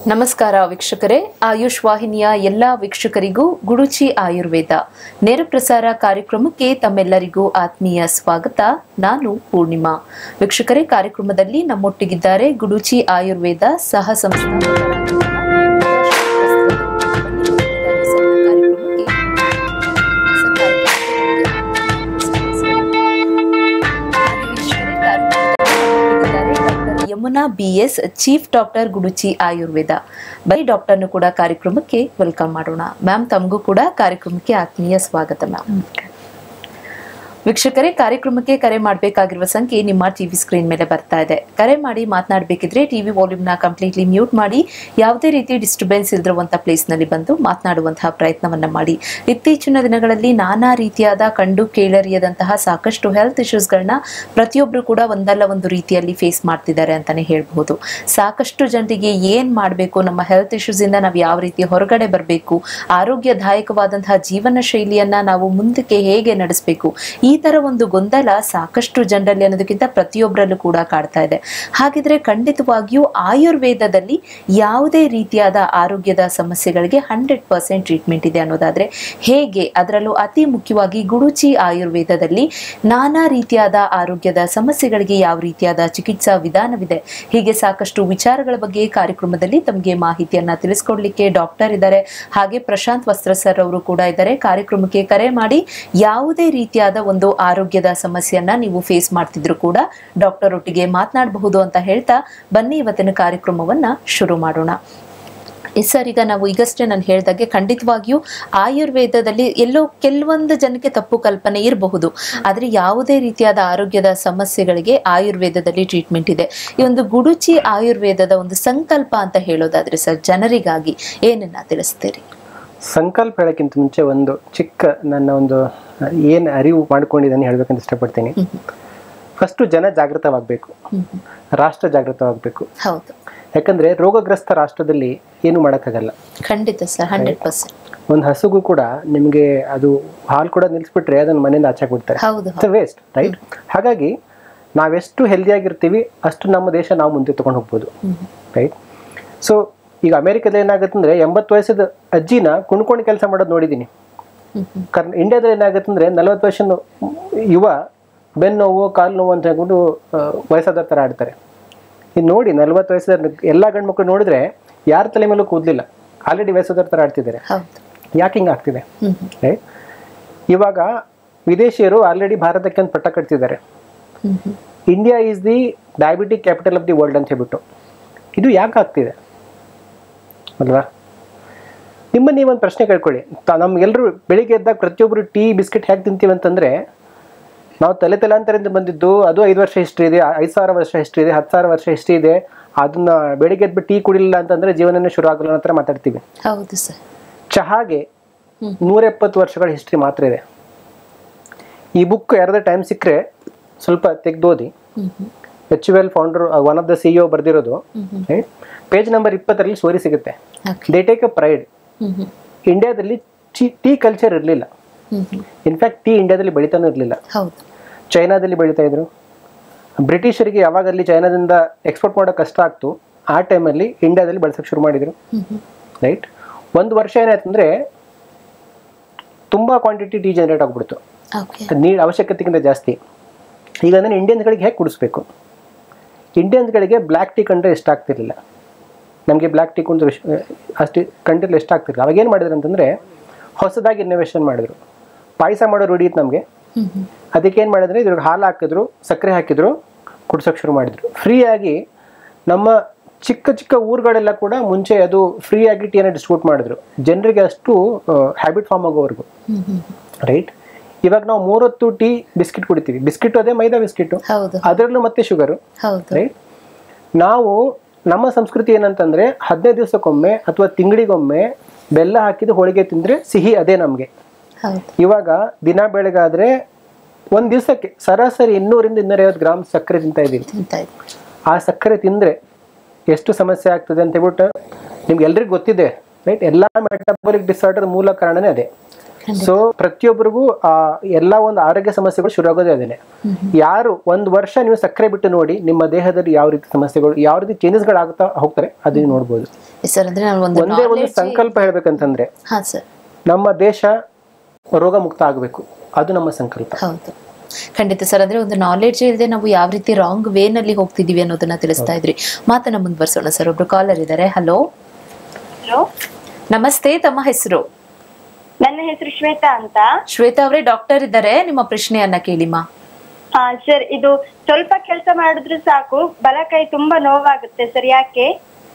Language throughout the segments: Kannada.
ನಮಸ್ಕಾರ ವೀಕ್ಷಕರೇ ಆಯುಷ್ ವಾಹಿನಿಯ ಎಲ್ಲ ವೀಕ್ಷಕರಿಗೂ ಗುಡುಚಿ ಆಯುರ್ವೇದ ನೇರ ಪ್ರಸಾರ ಕಾರ್ಯಕ್ರಮಕ್ಕೆ ತಮ್ಮೆಲ್ಲರಿಗೂ ಆತ್ಮೀಯ ಸ್ವಾಗತ ನಾನು ಪೂರ್ಣಿಮಾ ವೀಕ್ಷಕರೇ ಕಾರ್ಯಕ್ರಮದಲ್ಲಿ ನಮ್ಮೊಟ್ಟಿಗಿದ್ದಾರೆ ಗುಡುಚಿ ಆಯುರ್ವೇದ ಸಹ ಸಂಸ್ಥಾಪಕರಾಗಿರುವ Yamuna BS chief doctor Guduchi Ayurveda ಬೈ ಡಾಕ್ಟರ್ನು ಕೂಡ ಕಾರ್ಯಕ್ರಮಕ್ಕೆ ವೆಲ್ಕಮ್ ಮಾಡೋಣ ಮ್ಯಾಮ್ ತಮಗೂ ಕೂಡ ಕಾರ್ಯಕ್ರಮಕ್ಕೆ ಆತ್ಮೀಯ ಸ್ವಾಗತ ಮ್ಯಾಮ್ ವೀಕ್ಷಕರೇ ಕಾರ್ಯಕ್ರಮಕ್ಕೆ ಕರೆ ಮಾಡಬೇಕಾಗಿರುವ ಸಂಖ್ಯೆ ನಿಮ್ಮ ಟಿವಿ ಸ್ಕ್ರೀನ್ ಮೇಲೆ ಬರ್ತಾ ಇದೆ ಕರೆ ಮಾಡಿ ಮಾತನಾಡಬೇಕಿದ್ರೆ ಟಿವಿ ವಾಲ್ಯೂಮ್ನ ಕಂಪ್ಲೀಟ್ಲಿ ಮ್ಯೂಟ್ ಮಾಡಿ ಯಾವುದೇ ರೀತಿ ಡಿಸ್ಟರ್ಬೆನ್ಸ್ ಇಲ್ದಿರುವಂಥ ಪ್ಲೇಸ್ನಲ್ಲಿ ಬಂದು ಮಾತನಾಡುವಂತಹ ಪ್ರಯತ್ನವನ್ನ ಮಾಡಿ ಇತ್ತೀಚಿನ ದಿನಗಳಲ್ಲಿ ನಾನಾ ರೀತಿಯಾದ ಕಂಡು ಕೇಳರಿಯದಂತಹ ಸಾಕಷ್ಟು ಹೆಲ್ತ್ ಇಶ್ಯೂಸ್ಗಳನ್ನ ಪ್ರತಿಯೊಬ್ಬರು ಕೂಡ ಒಂದಲ್ಲ ಒಂದು ರೀತಿಯಲ್ಲಿ ಫೇಸ್ ಮಾಡ್ತಿದ್ದಾರೆ ಅಂತಾನೆ ಹೇಳ್ಬಹುದು ಸಾಕಷ್ಟು ಜನರಿಗೆ ಏನ್ ಮಾಡಬೇಕು ನಮ್ಮ ಹೆಲ್ತ್ ಇಶ್ಯೂಸ್ ಇಂದ ನಾವು ಯಾವ ರೀತಿ ಹೊರಗಡೆ ಬರಬೇಕು ಆರೋಗ್ಯದಾಯಕವಾದಂತಹ ಜೀವನ ಶೈಲಿಯನ್ನ ನಾವು ಮುಂದಕ್ಕೆ ಹೇಗೆ ನಡೆಸಬೇಕು ಈ ತರ ಒಂದು ಗೊಂದಲ ಸಾಕಷ್ಟು ಜನರಲ್ಲಿ ಅನ್ನೋದಕ್ಕಿಂತ ಪ್ರತಿಯೊಬ್ಬರಲ್ಲೂ ಕೂಡ ಕಾಡ್ತಾ ಇದೆ ಹಾಗಿದ್ರೆ ಖಂಡಿತವಾಗಿಯೂ ಆಯುರ್ವೇದದಲ್ಲಿ ಯಾವುದೇ ರೀತಿಯಾದ ಆರೋಗ್ಯದ ಸಮಸ್ಯೆಗಳಿಗೆ ಹಂಡ್ರೆಡ್ ಪರ್ಸೆಂಟ್ ಟ್ರೀಟ್ಮೆಂಟ್ ಇದೆ ಅನ್ನೋದಾದ್ರೆ ಹೇಗೆ ಅದರಲ್ಲೂ ಅತಿ ಮುಖ್ಯವಾಗಿ ಗುಡುಚಿ ಆಯುರ್ವೇದದಲ್ಲಿ ನಾನಾ ರೀತಿಯಾದ ಆರೋಗ್ಯದ ಸಮಸ್ಯೆಗಳಿಗೆ ಯಾವ ರೀತಿಯಾದ ಚಿಕಿತ್ಸಾ ವಿಧಾನವಿದೆ ಹೀಗೆ ಸಾಕಷ್ಟು ವಿಚಾರಗಳ ಬಗ್ಗೆ ಕಾರ್ಯಕ್ರಮದಲ್ಲಿ ತಮಗೆ ಮಾಹಿತಿಯನ್ನ ತಿಳಿಸ್ಕೊಡ್ಲಿಕ್ಕೆ ಡಾಕ್ಟರ್ ಇದ್ದಾರೆ ಹಾಗೆ ಪ್ರಶಾಂತ್ ವಸ್ತ್ರ ಸರ್ ಅವರು ಕೂಡ ಇದ್ದಾರೆ ಕಾರ್ಯಕ್ರಮಕ್ಕೆ ಕರೆ ಮಾಡಿ ಯಾವುದೇ ರೀತಿಯಾದ ಒಂದು ಆರೋಗ್ಯದ ಸಮಸ್ಯೆಯನ್ನ ನೀವು ಫೇಸ್ ಮಾಡ್ತಿದ್ರು ಕೂಡ ಡಾಕ್ಟರ್ ಒಟ್ಟಿಗೆ ಮಾತನಾಡಬಹುದು ಅಂತ ಹೇಳ್ತಾ ಬನ್ನಿ ಇವತ್ತಿನ ಕಾರ್ಯಕ್ರಮವನ್ನ ಶುರು ಮಾಡೋಣ ಎಸ್ ಸರ್ ಈಗ ನಾವು ಈಗಷ್ಟೇ ನಾನು ಹೇಳ್ದಾಗೆ ಖಂಡಿತವಾಗಿಯೂ ಆಯುರ್ವೇದದಲ್ಲಿ ಎಲ್ಲೋ ಕೆಲವೊಂದು ಜನಕ್ಕೆ ತಪ್ಪು ಕಲ್ಪನೆ ಇರಬಹುದು ಆದರೆ ಯಾವುದೇ ರೀತಿಯಾದ ಆರೋಗ್ಯದ ಸಮಸ್ಯೆಗಳಿಗೆ ಆಯುರ್ವೇದದಲ್ಲಿ ಟ್ರೀಟ್ಮೆಂಟ್ ಇದೆ ಈ ಒಂದು ಗುಡುಚಿ ಆಯುರ್ವೇದದ ಒಂದು ಸಂಕಲ್ಪ ಅಂತ ಹೇಳೋದಾದ್ರೆ ಸರ್ ಜನರಿಗಾಗಿ ಏನನ್ನ ತಿಳಿಸ್ತೀರಿ ಸಂಕಲ್ಪ ಹೇಳೋಕ್ಕಿಂತ ಮುಂಚೆ ಒಂದು ಚಿಕ್ಕ ನನ್ನ ಒಂದು ಏನು ಅರಿವು ಮಾಡ್ಕೊಂಡಿದ್ದಾನೆ ಹೇಳ್ಬೇಕಂತ ಇಷ್ಟಪಡ್ತೀನಿ ಫಸ್ಟು ಜನ ಜಾಗೃತವಾಗಬೇಕು ರಾಷ್ಟ್ರ ಜಾಗೃತವಾಗಬೇಕು ಹೌದು ಯಾಕಂದ್ರೆ ರೋಗಗ್ರಸ್ತ ರಾಷ್ಟ್ರದಲ್ಲಿ ಏನು ಮಾಡೋಕ್ಕಾಗಲ್ಲ ಖಂಡಿತ ಸರ್ ಹಂಡ್ರೆಡ್ ಪರ್ಸೆಂಟ್ ಒಂದು ಹಸುಗೂ ಕೂಡ ನಿಮಗೆ ಅದು ಹಾಲು ಕೂಡ ನಿಲ್ಲಿಸ್ಬಿಟ್ರೆ ಅದನ್ನ ಮನೆಯಿಂದ ಆಚೆ ಬಿಡ್ತಾರೆ ಹೌದು ಇಟ್ಸ್ ವೇಸ್ಟ್ ರೈಟ್ ಹಾಗಾಗಿ ನಾವೆಷ್ಟು ಹೆಲ್ದಿಯಾಗಿರ್ತೀವಿ ಅಷ್ಟು ನಮ್ಮ ದೇಶ ನಾವು ಮುಂದೆ ತಗೊಂಡು ಹೋಗ್ಬೋದು ರೈಟ್ ಸೊ ಈಗ ಅಮೆರಿಕದಲ್ಲಿ ಏನಾಗುತ್ತೆ ಅಂದ್ರೆ ಎಂಬತ್ತು ವಯಸ್ಸದ ಅಜ್ಜಿನ ಕುಣ್ಕೊಂಡು ಕೆಲಸ ಮಾಡೋದು ನೋಡಿದ್ದೀನಿ ಕರ್ ಇಂಡಿಯಾದಲ್ಲಿ ಏನಾಗುತ್ತೆ ಅಂದ್ರೆ ನಲವತ್ತು ವರ್ಷದ ಯುವ ಬೆನ್ನು ನೋವು ಕಾಲು ನೋವು ಅಂತ ಹೇಳ್ಕೊಂಡು ಆ, ವಯಸ್ಸಾದ ಥರ ಆಡ್ತಾರೆ ಇದು ನೋಡಿ ನಲ್ವತ್ತು ವಯಸ್ಸದ ಎಲ್ಲ ಗಂಡು ಮಕ್ಕಳು ನೋಡಿದ್ರೆ ಯಾರ ತಲೆ ಮೇಲೂ ಕೂದಲಿಲ್ಲ ಆಲ್ರೆಡಿ ವಯಸ್ಸಾದ ಥರ ಆಡ್ತಿದ್ದಾರೆ ಹೌದು ಯಾಕೆ ಹಿಂಗೆ ಆಗ್ತಿದೆ ಹ್ಮ್ ರೈಟ್ ಇವಾಗ ವಿದೇಶಿಯರು ಆಲ್ರೆಡಿ ಭಾರತಕ್ಕೆ ಒಂದು ಪಟ್ಟ ಕಟ್ತಿದ್ದಾರೆ ಹ್ಮ್ ಹ್ಮ್ India is the diabetic capital of the world ಅಂತ ಹೇಳ್ಬಿಟ್ಟು ಇದು ಯಾಕೆ ಆಗ್ತಿದೆ ಅಲ್ವಾ ನಿಮ್ಮ ನೀವೊಂದು ಪ್ರಶ್ನೆ ಕೇಳ್ಕೊಳ್ಳಿ ತ- ನಮ್ಗೆಲ್ರು ಬೆಳಿಗ್ಗೆ ಎದ್ದಾಗ ಪ್ರತಿಯೊಬ್ಬರು ಟೀ ಬಿಸ್ಕೆಟ್ ಹೇಗೆ ತಿಂತೀವಿ ಅಂತಂದ್ರೆ ನಾವು ತಲೆ ತಲಾಂತರದಿಂದ ಬಂದಿದ್ದು ಅದು ಐದು ವರ್ಷ ಹಿಸ್ಟ್ರಿ ಇದೆ ಐದು ಸಾವಿರ ವರ್ಷ ಹಿಸ್ಟ್ರಿ ಇದೆ ಹತ್ತು ಸಾವಿರ ವರ್ಷ ಹಿಸ್ಟ್ರಿ ಇದೆ ಅದನ್ನ ಬೆಳಿಗ್ಗೆ ಎದ್ಬಿಟ್ಟು ಟೀ ಕುಡಿಲಿಲ್ಲ ಅಂತಂದ್ರೆ ಜೀವನನೇ ಶುರು ಆಗಲ್ಲ ಅನ್ನೋ ಥರ ಮಾತಾಡ್ತೀವಿ ಹೌದು ಸರ್ ಚಹಾಗೆ ಹ್ಮ್. ನೂರ ಎಪ್ಪತ್ತು ವರ್ಷಗಳ ಹಿಸ್ಟ್ರಿ ಮಾತ್ರ ಇದೆ ಈ ಬುಕ್ ಯಾರದ ಟೈಮ್ ಸಿಕ್ಕರೆ ಸ್ವಲ್ಪ ತೆಗೆದು ಓದಿ ಹ್ಮ್ ಹ್ಮ್ H well founder one of the C O ಬರೆದಿರೋದು hmm hmm right page number ಇಪ್ಪತ್ತರಲ್ಲಿ ಸ್ಟೋರಿ ಸಿಗುತ್ತೆ okay they take a pride hmm hmm ಇಂಡಿಯಾದಲ್ಲಿ ಚಿ ಟೀ ಕಲ್ಚರ್ ಇರಲಿಲ್ಲ ಹ್ಮ್ ಹ್ಮ್ ಇನ್ಫ್ಯಾಕ್ಟ್ ಟೀ ಇಂಡಿಯಾದಲ್ಲಿ ಬೆಳಿತಾನೂ ಇರಲಿಲ್ಲ ಹೌದು ಚೈನಾದಲ್ಲಿ ಬೆಳೀತಾ ಇದ್ರು ಬ್ರಿಟಿಷರಿಗೆ ಯಾವಾಗ ಅಲ್ಲಿ ಚೈನಾದಿಂದ ಎಕ್ಸ್ಪೋರ್ಟ್ ಮಾಡೋಕೆ ಕಷ್ಟ ಆಗ್ತು ಆ ಟೈಮಲ್ಲಿ ಇಂಡಿಯಾದಲ್ಲಿ ಬಳಸೋಕೆ ಶುರು ಮಾಡಿದರು ಹ್ಮ್ ಹ್ಮ್ ರೈಟ್ ಒಂದು ವರ್ಷ ಏನಾಯ್ತು ಅಂದರೆ ತುಂಬ ಕ್ವಾಂಟಿಟಿ ಟೀ ಜನರೇಟ್ ಆಗಿಬಿಡ್ತು ಓಕೆ ನೀರು ಅವಶ್ಯಕತೆಗಿಂತ ಜಾಸ್ತಿ ಈಗ ನಾನು ಇಂಡಿಯನ್ಸ್ಗಳಿಗೆ ಹೇಗೆ ಕುಡಿಸ್ಬೇಕು ಇಂಡಿಯನ್ಸ್ಗಳಿಗೆ ಬ್ಲ್ಯಾಕ್ ಟೀ ಕಂಡ್ರೆ ಇಷ್ಟ ಆಗ್ತಿರ್ಲಿಲ್ಲ ನಮಗೆ ಬ್ಲ್ಯಾಕ್ ಟೀ ಕುಂದ್ರೆ ಇಷ್ಟ- ಅಷ್ಟು ಕಂಡಿರಲಿ ಇಷ್ಟ ಆಗ್ತಿರಲಿಲ್ಲ ಅವಾಗ ಏನು ಮಾಡಿದ್ರು ಅಂತಂದರೆ ಹೊಸದಾಗಿ ಇನ್ನೋವೇಷನ್ ಮಾಡಿದ್ರು ಪಾಯಸ ಮಾಡೋ ರೂಢಿ ಇತ್ತು ನಮಗೆ ಹ್ಮ್ ಹ್ಮ್ ಅದಕ್ಕೆ ಏನು ಮಾಡಿದ್ರೆ ಇದ್ರಿಗೆ ಹಾಲು ಹಾಕಿದ್ರು ಸಕ್ಕರೆ ಹಾಕಿದ್ರು ಕುಡ್ಸೋಕೆ ಶುರು ಮಾಡಿದ್ರು ಫ್ರೀಯಾಗಿ ನಮ್ಮ ಚಿಕ್ಕ ಚಿಕ್ಕ ಊರುಗಳೆಲ್ಲ ಕೂಡ ಮುಂಚೆ ಅದು ಫ್ರೀಯಾಗಿ ಟೀನ ಡಿಸ್ಟ್ರಿಬ್ಯೂಟ್ ಮಾಡಿದ್ರು ಜನರಿಗೆ ಅಷ್ಟು ಹ್ಯಾಬಿಟ್ ಫಾರ್ಮ್ ಆಗೋವರೆಗೂ ಹ್ಮ್ ಹ್ಮ್ ರೈಟ್ ಇವಾಗ ನಾವು ಮೂರೊತ್ತು ಟೀ ಬಿಸ್ಕಿಟ್ ಕುಡಿತೀವಿ ಬಿಸ್ಕಿಟ್ ಅದೇ ಮೈದಾ ಬಿಸ್ಕಿಟ್ಟು ಹೌದು ಅದರಲ್ಲೂ ಮತ್ತೆ ಶುಗರು ಹೌದು ರೈಟ್ ನಾವು ನಮ್ಮ ಸಂಸ್ಕೃತಿ ಏನಂತಂದ್ರೆ ಹದಿನೈದು ದಿವಸಕ್ಕೊಮ್ಮೆ ಅಥವಾ ತಿಂಗಳಿಗೊಮ್ಮೆ ಬೆಲ್ಲ ಹಾಕಿದ ಹೋಳಿಗೆ ತಿಂದ್ರೆ ಸಿಹಿ ಅದೇ ನಮಗೆ ಹೌದು ಇವಾಗ ದಿನ ಬೆಳಗಾದ್ರೆ ಒಂದು ದಿವಸಕ್ಕೆ ಸರಾಸರಿ ಇನ್ನೂರಿಂದ ಇನ್ನೂರೈವತ್ತು ಗ್ರಾಮ್ ಸಕ್ಕರೆ ತಿಂತಾ ಇದ್ದೀವಿ ತಿಂತಾ ಇದ್ವಿ ಆ ಸಕ್ಕರೆ ತಿಂದ್ರೆ ಎಷ್ಟು ಸಮಸ್ಯೆ ಆಗ್ತದೆ ಅಂತ ಹೇಳ್ಬಿಟ್ಟು ನಿಮ್ಗೆ ಎಲ್ರಿಗೂ ಗೊತ್ತಿದೆ ರೈಟ್ ಎಲ್ಲ ಮೆಟಬಾಲಿಕ್ ಡಿಸಾರ್ಡರ್ ಮೂಲ ಕಾರಣನೇ ಅದೇ ಸೊ ಪ್ರತಿಯೊಬ್ಬರಿಗೂ ಆ ಎಲ್ಲ ಒಂದು ಆರೋಗ್ಯ ಸಮಸ್ಯೆಗಳು ಶುರು ಆಗೋದೇ ಅದೇನೆ ಯಾರು ಒಂದು ವರ್ಷ ನೀವು ಸಕ್ಕರೆ ಬಿಟ್ಟು ನೋಡಿ ನಿಮ್ಮ ದೇಹದಲ್ಲಿ ಯಾವ ರೀತಿ ಸಮಸ್ಯೆಗಳು ಯಾವ ರೀತಿ ಚೇಂಜಸ್ಗಳು ಆಗುತ್ತಾ ಹೋಗ್ತಾರೆ ಅದನ್ನ ನೋಡ್ಬೋದು ಸರ್ ಅಂದ್ರೆ ನಾನು ಒಂದು ಒಂದೇ ಒಂದು knowledge- ಸಂಕಲ್ಪ ಹೇಳ್ಬೇಕಂತಂದ್ರೆ ಹಾ ಸರ್ ನಮ್ಮ ದೇಶ ರೋಗ ಮುಕ್ತ ಆಗಬೇಕು ಅದು ನಮ್ಮ ಸಂಕಲ್ಪ ಹೌದು ಖಂಡಿತ ಸರ್ ಅಂದ್ರೆ ಒಂದು ನಾಲೆಡ್ಜ್ ಇಲ್ಲದೆ ನಾವು ಯಾವ ರೀತಿ ರಾಂಗ್ ವೇ ನಲ್ಲಿ ಹೋಗ್ತಿದೀವಿ ಅನ್ನೋದನ್ನ ತಿಳಿಸ್ತಾ ಇದ್ರಿ ಮಾತನ್ನ ಮುಂದುವರ್ಸೋಣ ಸರ್ ಒಬ್ರು ಕಾಲರ್ ಇದ್ದಾರೆ ಹಲೋ ಹಲೋ ನಮಸ್ತೆ ತಮ್ಮ ಹೆಸರು ನನ್ನ ಹೆಸರು ಶ್ವೇತಾ ಅಂತ ಶ್ವೇತಾ ಅವರೇ ಡಾಕ್ಟರ್ ಇದ್ದಾರೆ ನಿಮ್ಮ ಪ್ರಶ್ನೆಯನ್ನ ಕೇಳಿಮಾ ಹಾ ಸರ್ ಇದು ಸ್ವಲ್ಪ ಕೆಲಸ ಮಾಡಿದ್ರೆ ಸಾಕು ಬಲಕೈ ತುಂಬಾ ನೋವಾಗುತ್ತೆ ಸರ್ ಯಾಕೆ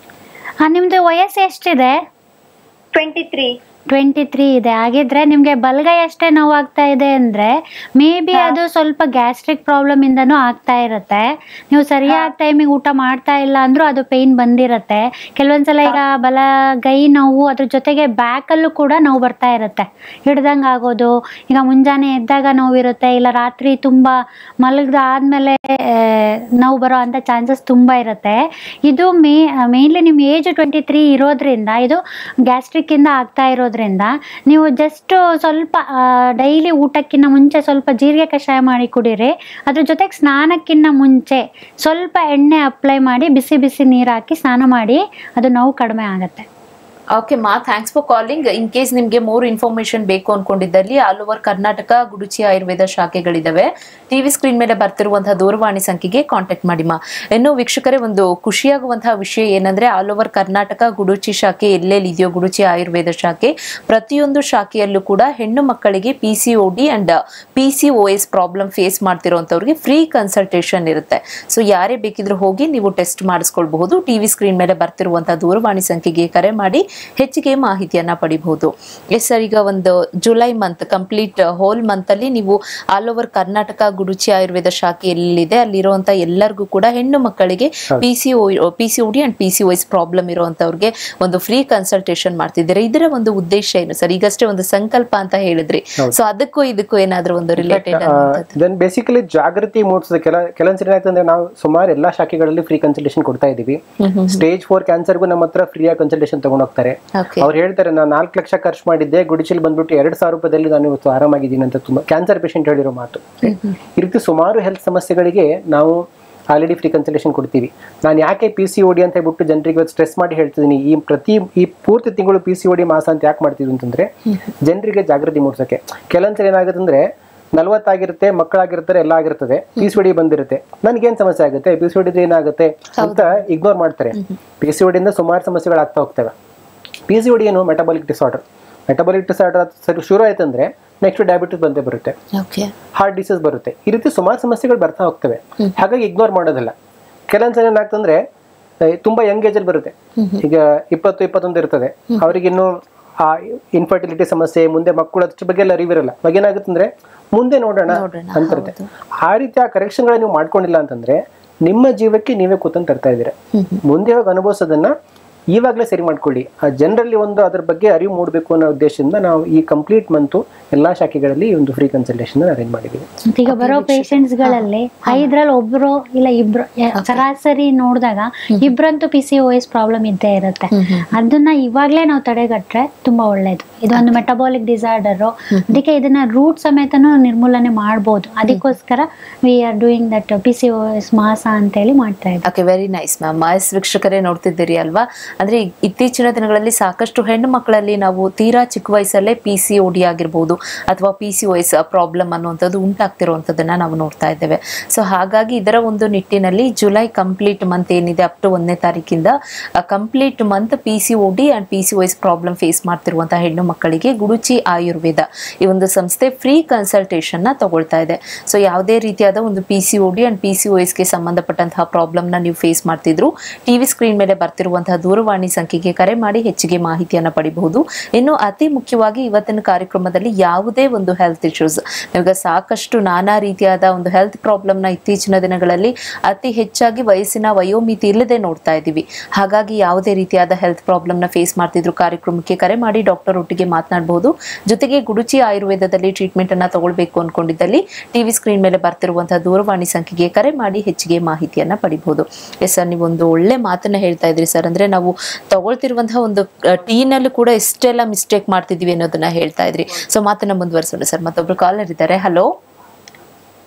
ಹಾ ನಿಮ್ದು ವಯಸ್ಸು ಎಷ್ಟಿದೆ ಟ್ವೆಂಟಿ ತ್ರೀ ಟ್ವೆಂಟಿ ತ್ರೀ ಇದೆ ಹಾಗಿದ್ರೆ ನಿಮ್ಗೆ ಬಲಗೈ ಅಷ್ಟೇ ನೋವಾಗ್ತಾ ಇದೆ ಅಂದ್ರೆ ಮೇ ಬಿ ಅದು ಸ್ವಲ್ಪ ಗ್ಯಾಸ್ಟ್ರಿಕ್ ಪ್ರಾಬ್ಲಮ್ ಇಂದನೂ ಆಗ್ತಾ ಇರುತ್ತೆ ನೀವು ಸರಿಯಾದ ಟೈಮಿಗೆ ಊಟ ಮಾಡ್ತಾ ಇಲ್ಲ ಅಂದ್ರೂ ಅದು ಪೇನ್ ಬಂದಿರತ್ತೆ ಕೆಲವೊಂದ್ಸಲ ಈಗ ಬಲಗೈ ನೋವು ಅದ್ರ ಜೊತೆಗೆ ಬ್ಯಾಕಲ್ಲೂ ಕೂಡ ನೋವು ಬರ್ತಾ ಇರುತ್ತೆ ಹಿಡ್ದಂಗೆ ಆಗೋದು ಈಗ ಮುಂಜಾನೆ ಎದ್ದಾಗ ನೋವಿರುತ್ತೆ ಇಲ್ಲ ರಾತ್ರಿ ತುಂಬ ಮಲಗ್ದ ಆದ್ಮೇಲೆ ಆ, ನೋವು ಬರೋ ಅಂಥ ಚಾನ್ಸಸ್ ತುಂಬ ಇರುತ್ತೆ ಇದು ಮೇ ಮೇನ್ಲಿ ನಿಮ್ಮ ಏಜ್ ಟ್ವೆಂಟಿ ತ್ರೀ ಇರೋದ್ರಿಂದ ಇದು ಗ್ಯಾಸ್ಟ್ರಿಕ್ ಇಂದ ಆಗ್ತಾ ಇರೋದ್ರಿಂದ ನೀವು ಜಸ್ಟ್ ಸ್ವಲ್ಪ ಡೈಲಿ ಊಟಕ್ಕಿಂತ ಮುಂಚೆ ಸ್ವಲ್ಪ ಜೀರಿಗೆ ಕಷಾಯ ಮಾಡಿ ಕುಡೀರಿ ಅದ್ರ ಜೊತೆಗೆ ಸ್ನಾನಕ್ಕಿಂತ ಮುಂಚೆ ಸ್ವಲ್ಪ ಎಣ್ಣೆ ಅಪ್ಲೈ ಮಾಡಿ ಬಿಸಿ ಬಿಸಿ ನೀರು ಹಾಕಿ ಸ್ನಾನ ಮಾಡಿ ಅದು ನೋವು ಕಡಿಮೆ ಆಗುತ್ತೆ ಓಕೆ ಮಾ thanks for calling in case ನಿಮ್ಗೆ ಮೋರ್ ಇನ್ಫಾರ್ಮೇಶನ್ ಬೇಕು ಅನ್ಕೊಂಡಿದ್ದಲ್ಲಿ ಆಲ್ ಓವರ್ ಕರ್ನಾಟಕ ಗುಡುಚಿ ಆಯುರ್ವೇದ ಶಾಖೆಗಳಿದಾವೆ ಟಿವಿ ಸ್ಕ್ರೀನ್ ಮೇಲೆ ಬರ್ತಿರುವಂತಹ ದೂರವಾಣಿ ಸಂಖ್ಯೆಗೆ ಕಾಂಟ್ಯಾಕ್ಟ್ ಮಾಡಿ ಮಾ ಇನ್ನು ವೀಕ್ಷಕರೇ ಒಂದು ಖುಷಿಯಾಗುವಂತಹ ವಿಷಯ ಏನಂದ್ರೆ ಆಲ್ ಓವರ್ ಕರ್ನಾಟಕ ಗುಡುಚಿ ಶಾಖೆ ಎಲ್ಲೆಲ್ಲಿ ಇದೆಯೋ ಗುಡುಚಿ ಆಯುರ್ವೇದ ಶಾಖೆ ಪ್ರತಿಯೊಂದು ಶಾಖೆಯಲ್ಲೂ ಕೂಡ ಹೆಣ್ಣು ಮಕ್ಕಳಿಗೆ P C O D and P C O S problem face ಮಾಡ್ತಿರೋಂಥವ್ರಿಗೆ ಫ್ರೀ ಕನ್ಸಲ್ಟೇಷನ್ ಇರುತ್ತೆ ಸೊ ಯಾರೇ ಬೇಕಿದ್ರೂ ಹೋಗಿ ನೀವು ಟೆಸ್ಟ್ ಮಾಡಿಸ್ಕೊಳ್ಬಹುದು ಟಿವಿ ಸ್ಕ್ರೀನ್ ಮೇಲೆ ಬರ್ತಿರುವಂತಹ ದೂರವಾಣಿ ಸಂಖ್ಯೆಗೆ ಕರೆ ಮಾಡಿ ಹೆಚ್ಚಿಗೆ ಮಾಹಿತಿಯನ್ನ ಪಡಿಬಹುದು ಎಸ್ ಸರ್ ಈಗ ಒಂದು July month complete whole month ಅಲ್ಲಿ ನೀವು ಆಲ್ ಓವರ್ ಕರ್ನಾಟಕ ಗುಡುಚಿ ಆಯುರ್ವೇದ ಶಾಖೆ ಎಲ್ಲಿದೆ ಅಲ್ಲಿರುವಂತ ಎಲ್ಲರಿಗೂ ಕೂಡ ಹೆಣ್ಣು ಮಕ್ಕಳಿಗೆ P C O P C O D and P C O S problem ಇರುವಂತವ್ರಿಗೆ ಒಂದು ಫ್ರೀ ಕನ್ಸಲ್ಟೇಷನ್ ಮಾಡ್ತಿದ್ದಾರೆ ಇದರ ಒಂದು ಉದ್ದೇಶ ಏನು ಸರ್ ಈಗಷ್ಟೇ ಒಂದು ಸಂಕಲ್ಪ ಅಂತ ಹೇಳಿದ್ರಿ ಸೊ ಅದಕ್ಕೂ ಇದಕ್ಕೂ ಏನಾದ್ರೂ ಒಂದು ರಿಲೇಟೆಡ್ ದೆನ್ ಬೇಸಿಕಲಿ ಜಾಗೃತಿ ಮೂಡಿಸೋದು ಕೆಲ ಕೆಲವೊಂದ್ಸರಿ ಏನಾಗ್ತದೆ ನಾವು ಸುಮಾರು ಎಲ್ಲಾ ಶಾಖೆಗಳಲ್ಲಿ ಫ್ರೀ ಕನ್ಸಲ್ಟೇಷನ್ ಕೊಡ್ತಾ ಇದೀವಿ ಸ್ಟೇಜ್ ಫೋರ್ ಕ್ಯಾನ್ಸರ್ಗೂ ನಮ್ಮ ಹತ್ರ ಫ್ರೀಯಾಗಿ ಕನ್ಸಲ್ಟೇಷನ್ ತಗೊಂಡ್ ಹೋಗ್ತಾರೆ ಓಕೆ ಅವ್ರು ಹೇಳ್ತಾರೆ ನಾನು ನಾಲ್ಕು ಲಕ್ಷ ಖರ್ಚು ಮಾಡಿದ್ದೆ ಗುಡಿಚಲ್ ಬಂದ್ಬಿಟ್ಟು ಎರಡು ಸಾವಿರ ರೂಪಾಯಿದಲ್ಲಿ ನಾನು ಇವತ್ತು ಆರಾಮಾಗಿದ್ದೀನಿ ಅಂತ ತುಂಬಾ ಕ್ಯಾನ್ಸರ್ ಪೇಷಂಟ್ ಹೇಳಿರೋ ಮಾತು ಈ ರೀತಿ ಸುಮಾರು ಹೆಲ್ತ್ ಸಮಸ್ಯೆಗಳಿಗೆ ನಾವು ಆಲ್ರೆಡಿ ಫ್ರೀ ಕನ್ಸಲ್ಟೇಷನ್ ಕೊಡ್ತೀವಿ ನಾನು ಯಾಕೆ ಪಿ ಸಿ ಓಡಿ ಅಂತ ಹೇಳ್ಬಿಟ್ಟು ಜನರಿಗೆ ಇವತ್ತು ಸ್ಟ್ರೆಸ್ ಮಾಡಿ ಹೇಳ್ತಿದ್ದೀನಿ ಈ ಪ್ರತಿ ಈ ಪೂರ್ತಿ ತಿಂಗಳು ಪಿ ಸಿ ಓಡಿ ಮಾಸ ಅಂತ ಯಾಕೆ ಮಾಡ್ತಿದ್ವಿ ಅಂತಂದ್ರೆ ಜನರಿಗೆ ಜಾಗೃತಿ ಮೂಡಿಸೋಕೆ ಕೆಲವೊಂದ್ಸರಿ ಏನಾಗುತ್ತೆ ಅಂದ್ರೆ ನಲ್ವತ್ತಾಗಿರುತ್ತೆ ಮಕ್ಕಳಾಗಿರ್ತಾರೆ ಎಲ್ಲ ಆಗಿರ್ತದೆ ಪಿ ಸಿ ಓಡಿ ಬಂದಿರುತ್ತೆ ನನಗೇನ್ ಸಮಸ್ಯೆ ಆಗುತ್ತೆ ಪಿ ಸಿ ಓಡಿ ಏನಾಗುತ್ತೆ ಅಂತ ಇಗ್ನೋರ್ ಮಾಡ್ತಾರೆ ಪಿ ಸಿ ಓಡಿಯಿಂದ ಸುಮಾರು ಸಮಸ್ಯೆಗಳು ಆಗ್ತಾ ಹೋಗ್ತವೆ ಪಿ ಸಿ ಓಡಿ ಏನು ಮೆಟಬಾಲಿಕ್ ಡಿಸಾರ್ಡರ್ ಮೆಟಬಾಲಿಕ್ ಡಿಸಾರ್ಡರ್ ಸರಿ ಶುರು ಆಯ್ತಂದ್ರೆ ನೆಕ್ಸ್ಟ್ ಡಯಾಬಿಟಿಸ್ ಬಂದೇ ಬರುತ್ತೆ ಓಕೆ ಹಾರ್ಟ್ ಡಿಸೀಸ್ ಬರುತ್ತೆ ಈ ರೀತಿ ಸುಮಾರು ಸಮಸ್ಯೆಗಳು ಬರ್ತಾ ಹೋಗ್ತವೆ ಹಾಗಾಗಿ ಇಗ್ನೋರ್ ಮಾಡೋದಿಲ್ಲ ಕೆಲವೊಂದ್ಸಲ ಏನಾಗ್ತಂದ್ರೆ ಆ, ತುಂಬಾ ಯಂಗ್ ಏಜ್ ಅಲ್ಲಿ ಬರುತ್ತೆ ಈಗ ಇಪ್ಪತ್ತು ಇಪ್ಪತ್ತೊಂದು ಇರ್ತದೆ ಅವ್ರಿಗಿನ್ನು ಆ ಇನ್ಫರ್ಟಿಲಿಟಿ ಸಮಸ್ಯೆ ಮುಂದೆ ಮಕ್ಕಳು ಅದ್ರ ಬಗ್ಗೆ ಎಲ್ಲ ಅರಿವಿರಲ್ಲ ಅವಾಗ ಏನಾಗುತ್ತಂದ್ರೆ ಮುಂದೆ ನೋಡೋಣ ನೋಡೋಣ, ಅಂತಿರುತ್ತೆ ಆ ರೀತಿ ಆ ಕರೆಕ್ಷನ್ಗಳ ನೀವು ಮಾಡ್ಕೊಂಡಿಲ್ಲ ಅಂತಂದ್ರೆ ನಿಮ್ಮ ಜೀವಕ್ಕೆ ನೀವೇ ಕೂತಂತ ತರ್ತಾ ಇದ್ದೀರಾ ಮುಂದೆ ಹೋಗಿ ಅನುಭವಿಸೋದನ್ನ ಇವಾಗಲೇ ಸರಿ ಮಾಡ್ಕೊಳ್ಳಿ ಆ ಜನರಲ್ಲಿ ಒಂದು ಅದ್ರ ಬಗ್ಗೆ ಅರಿವು ಮೂಡಬೇಕು ಅನ್ನೋ ಉದ್ದೇಶದಿಂದ ನಾವು ಈ ಕಂಪ್ಲೀಟ್ ಮಂತು ಎಲ್ಲಾ ಶಾಖೆಗಳಲ್ಲಿ ಈ ಒಂದು ಫ್ರೀ ಕನ್ಸಲ್ಟೇಷನ್ ಅರೇಂಜ್ ಮಾಡಿದ್ದೀವಿ ಈಗ ಬರೋ ಪೇಷಂಟ್ಸ್ ಗಳಲ್ಲಿ ಐದ್ರಲ್ಲಿ ಒಬ್ರು ಇಲ್ಲ ಇಬ್ರು ಯ- ಸರಾಸರಿ ನೋಡಿದಾಗ ಇಬ್ರಂತೂ P C O S problem ಇದ್ದೇ ಇರುತ್ತೆ ಅದನ್ನ ಇವಾಗ್ಲೇ ನಾವು ತಡೆಗಟ್ರೆ ತುಂಬಾ ಒಳ್ಳೇದು ಇದೊಂದು ಮೆಟಬಾಲಿಕ್ ಡಿಸಾರ್ಡರ್ ಅದಕ್ಕೆ ಇದನ್ನ ರೂಟ್ ಸಮೇತನೂ ನಿರ್ಮೂಲನೆ ಮಾಡ್ಬೋದು ಅದಕ್ಕೋಸ್ಕರ we are doing that P C O S ಮಾಸ ಅಂತ ಹೇಳಿ ಮಾಡ್ತಾ ಇದ್ದೀವಿ ಓಕೆ ವೆರಿ ನೈಸ್ ಮ್ಯಾಮ್ ಮಾಯಸ್ ವೀಕ್ಷಕರೇ ನೋಡ್ತಿದ್ದೀರಿ ಅಲ್ವಾ ಅಂದ್ರೆ ಈ- ಇತ್ತೀಚಿನ ದಿನಗಳಲ್ಲಿ ಸಾಕಷ್ಟು ಹೆಣ್ಣು ಮಕ್ಕಳಲ್ಲಿ ನಾವು ತೀರಾ ಚಿಕ್ಕ ವಯಸ್ಸಲ್ಲೇ ಪಿ ಸಿ ಒ ಡಿ ಆಗಿರ್ಬೋದು ಅಥವಾ P C O S problem ಅನ್ನುವಂಥದ್ದು ಉಂಟಾಗ್ತಿರುವಂಥದ್ದನ್ನ ನಾವು ನೋಡ್ತಾ ಇದ್ದೇವೆ ಸೊ ಹಾಗಾಗಿ ಇದರ ಒಂದು ನಿಟ್ಟಿನಲ್ಲಿ ಜುಲೈ ಕಂಪ್ಲೀಟ್ ಮಂತ್ ಏನಿದೆ ಅಪ್ ಟು ಒಂದನೇ ತಾರೀಕಿಂದ complete month P C O D and P C O S problem face ಮಾಡ್ತಿರುವಂತಹ ಹೆಣ್ಣು ಮಕ್ಕಳಿಗೆ ಗುಡುಚಿ ಆಯುರ್ವೇದ ಈ ಒಂದು ಸಂಸ್ಥೆ ಫ್ರೀ ಕನ್ಸಲ್ಟೇಷನ್ ನ ತಗೊಳ್ತಾ ಇದೆ ಸೊ ಯಾವುದೇ ರೀತಿಯಾದ ಒಂದು P C O D and P C O ಎಸ್ಗೆ ಸಂಬಂಧಪಟ್ಟಂತಹ ಪ್ರಾಬ್ಲಮ್ನ ನೀವು ಫೇಸ್ ಮಾಡ್ತಿದ್ರು ಟಿವಿ ಸ್ಕ್ರೀನ್ ಮೇಲೆ ಬರ್ತಿರುವಂತಹ ದೂರವಾಣಿ ಸಂಖ್ಯೆಗೆ ಕರೆ ಮಾಡಿ ಹೆಚ್ಚಿಗೆ ಮಾಹಿತಿಯನ್ನು ಪಡಿಬಹುದು ಇನ್ನು ಅತಿ ಮುಖ್ಯವಾಗಿ ಇವತ್ತಿನ ಕಾರ್ಯಕ್ರಮದಲ್ಲಿ ಯಾವುದೇ ಒಂದು ಹೆಲ್ತ್ ಇಶ್ಯೂಸ್ ಇವಾಗ ಸಾಕಷ್ಟು ನಾನಾ ರೀತಿಯಾದ ಒಂದು ಹೆಲ್ತ್ ಪ್ರಾಬ್ಲಮ್ನ ಇತ್ತೀಚಿನ ದಿನಗಳಲ್ಲಿ ಅತಿ ಹೆಚ್ಚಾಗಿ ವಯಸ್ಸಿನ ವಯೋಮಿತಿ ಇಲ್ಲದೆ ನೋಡ್ತಾ ಇದ್ದೀವಿ ಹಾಗಾಗಿ ಯಾವುದೇ ರೀತಿಯಾದ ಹೆಲ್ತ್ ಪ್ರಾಬ್ಲಮ್ನ ಫೇಸ್ ಮಾಡ್ತಿದ್ರು ಕಾರ್ಯಕ್ರಮಕ್ಕೆ ಕರೆ ಮಾಡಿ ಡಾಕ್ಟರ್ ಒಟ್ಟಿಗೆ ಮಾತನಾಡಬಹುದು ಜೊತೆಗೆ ಗುಡುಚಿ ಆಯುರ್ವೇದದಲ್ಲಿ ಟ್ರೀಟ್ಮೆಂಟ್ ಅನ್ನ ತಗೊಳ್ಬೇಕು ಅನ್ಕೊಂಡಿದ್ದಲ್ಲಿ ಟಿವಿ ಸ್ಕ್ರೀನ್ ಮೇಲೆ ಬರ್ತಿರುವಂತಹ ದೂರವಾಣಿ ಸಂಖ್ಯೆಗೆ ಕರೆ ಮಾಡಿ ಹೆಚ್ಚಿಗೆ ಮಾಹಿತಿಯನ್ನ ಪಡಿಬಹುದು ಎಸ್ ಸರ್ ನೀವು ಒಂದು ಒಳ್ಳೆ ಮಾತನ್ನ ಹೇಳ್ತಾ ಇದ್ರಿ ಸರ್ ಅಂದ್ರೆ ನಾವು ತಗೊಳ್ತಿರುವಂತಹ ಒಂದು ಟೀನಲ್ಲೂ ಕೂಡ ಎಷ್ಟೆಲ್ಲ ಮಿಸ್ಟೇಕ್ ಮಾಡ್ತಿದ್ವಿ ಅನ್ನೋದನ್ನ ಹೇಳ್ತಾ ಇದ್ರಿ ಸೊ ಮಾತನ್ನ ಮುಂದುವರಿಸೋಣ ಸರ್ ಮತ್ತೊಬ್ರು ಕಾಲರ್ ಇದ್ದಾರೆ ಹಲೋ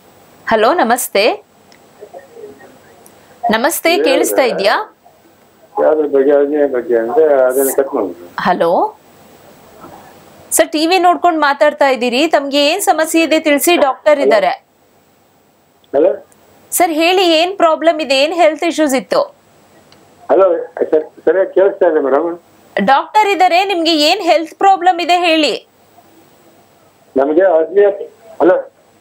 ಹಲೋ ನಮಸ್ತೆ ನಮಸ್ತೆ ಕೇಳಿಸ್ತಾ ಇದೆಯಾ ಯಾವ್ದ್ರ ಬಗ್ಗೆ ಅರ್ನಿಯ ಬಗ್ಗೆ ಅಂದ್ರೆ ಅದನ್ನ ಕಟ್ ಮಾಡ್ಬೋದು ಹಲೋ ಸರ್ ಟಿವಿ ನೋಡ್ಕೊಂಡು ಮಾತಾಡ್ತಾ ಇದ್ದೀರಿ ತಮ್ಗೆ ಏನ್ ಸಮಸ್ಯೆ ಇದೆ ತಿಳಿಸಿ ಡಾಕ್ಟರ್ ಇದ್ದಾರೆ ಹಲೋ ಸರ್ ಹೇಳಿ ಏನ್ ಪ್ರಾಬ್ಲಮ್ ಇದೆ ಏನ್ ಹೆಲ್ತ್ ಇಶ್ಯೂಸ್ ಇತ್ತು ಹಲೋ ಸರಿಯಾಗಿ ಕೇಳಿಸ್ತಾ ಇದೆ ಮೇಡಮ್ ಡಾಕ್ಟರ್ ಇದ್ದಾರೆ ನಿಮ್ಗೆ ಏನ್ ಹೆಲ್ತ್ ಪ್ರಾಬ್ಲಮ್ ಇದೆ ಹೇಳಿ ನಮಗೆ ಅರ್ನಿಯ ಹಲೋ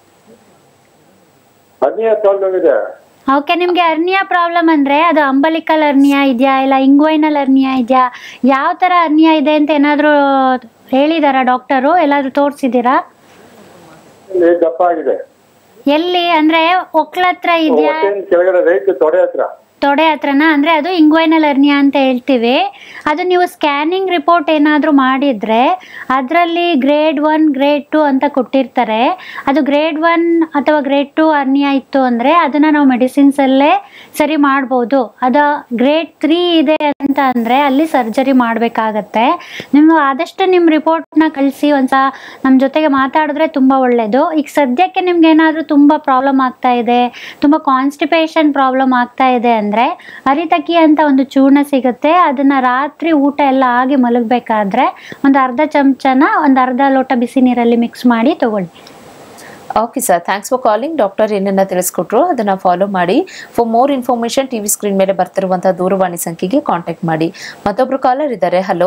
ಅರ್ನಿಯ ಪ್ರಾಬ್ಲಮ್ ಇದೆ ಓಕೆ ನಿಮಗೆ ಅರ್ನಿಯಾ ಪ್ರಾಬ್ಲಮ್ ಅಂದ್ರೆ ಅದು ಅಂಬಲಿಕಲ್ ಅರ್ನಿಯಾ ಇದೆಯಾ ಇಲ್ಲ ಇಂಗ್ವೈನಲ್ ಅರ್ನಿಯಾ ಇದೆಯಾ ಯಾವ ಥರ ಅರ್ನಿಯಾ ಇದೆ ಅಂತ ಏನಾದರೂ ಹೇಳಿದಾರಾ ಡಾಕ್ಟರು ಎಲ್ಲಾದರೂ ತೋರಿಸಿದ್ದೀರಾ ಇಲ್ಲಿ ದಪ್ಪ ಆಗಿದೆ ಎಲ್ಲಿ ಅಂದ್ರೆ ಒಕ್ಲ ಹತ್ರ ಇದೆಯಾ ಹೊಟ್ಟೆನ ಕೆಳಗಡೆ ರೈಟ್ ತೊಡೆ ಹತ್ರ ತೊಡೆ ಹತ್ರನ ಅಂದ್ರೆ ಅದು ಇಂಗ್ವೈನಲ್ ಅರ್ನಿಯಾ ಅಂತ ಹೇಳ್ತೀವಿ ಅದು ನೀವು ಸ್ಕ್ಯಾನಿಂಗ್ ರಿಪೋರ್ಟ್ ಏನಾದರೂ ಮಾಡಿದ್ರೆ ಅದರಲ್ಲಿ ಗ್ರೇಡ್ ಒನ್ ಗ್ರೇಡ್ ಟು ಅಂತ ಕೊಟ್ಟಿರ್ತಾರೆ ಅದು ಗ್ರೇಡ್ ಒನ್ ಅಥವಾ ಗ್ರೇಡ್ ಟು ಅರ್ನಿಯಾ ಇತ್ತು ಅಂದರೆ ಅದನ್ನು ನಾವು ಮೆಡಿಸಿನ್ಸಲ್ಲೇ ಸರಿ ಮಾಡ್ಬೋದು ಅದು ಗ್ರೇಡ್ ತ್ರೀ ಇದೆ ಅಂತ ಅಂದರೆ ಅಲ್ಲಿ ಸರ್ಜರಿ ಮಾಡಬೇಕಾಗತ್ತೆ ನೀವು ಆದಷ್ಟು ನಿಮ್ಮ ರಿಪೋರ್ಟ್ನ ಕಳಿಸಿ ಒಂದ್ಸ ನಮ್ಮ ಜೊತೆಗೆ ಮಾತಾಡಿದ್ರೆ ತುಂಬ ಒಳ್ಳೆಯದು ಈಗ ಸದ್ಯಕ್ಕೆ ನಿಮ್ಗೆ ಏನಾದರೂ ತುಂಬ ಪ್ರಾಬ್ಲಮ್ ಆಗ್ತಾ ಇದೆ ತುಂಬ ಕಾನ್ಸ್ಟಿಪೇಷನ್ ಪ್ರಾಬ್ಲಮ್ ಆಗ್ತಾ ಇದೆ ಅಂದರೆ ಅರಿತಕ್ಕಿ ಅಂತ ಒಂದು ಚೂರ್ಣ ಸಿಗುತ್ತೆ ಅದನ್ನು ರಾತ್ರಿ ಊಟ ಎಲ್ಲ ಆಗಿ ಮಲಗಬೇಕಾದ್ರೆ ಒಂದು ಅರ್ಧ ಚಮಚನ ಒಂದು ಅರ್ಧ ಲೋಟ ಬಿಸಿ ನೀರಲ್ಲಿ ಮಿಕ್ಸ್ ಮಾಡಿ ತಗೊಳ್ಳಿ okay sir thanks for calling doctor ಏನನ್ನ ತಿಳಿಸ್ಕೊಟ್ರು ಅದನ್ನ ಫಾಲೋ ಮಾಡಿ for more information TV screen ಮೇಲೆ ಬರ್ತಿರುವಂತಹ ದೂರವಾಣಿ ಸಂಖ್ಯೆಗೆ ಕಾಂಟ್ಯಾಕ್ಟ್ ಮಾಡಿ ಮತ್ತೊಬ್ರು ಕಾಲರ್ ಇದ್ದಾರೆ ಹಲೋ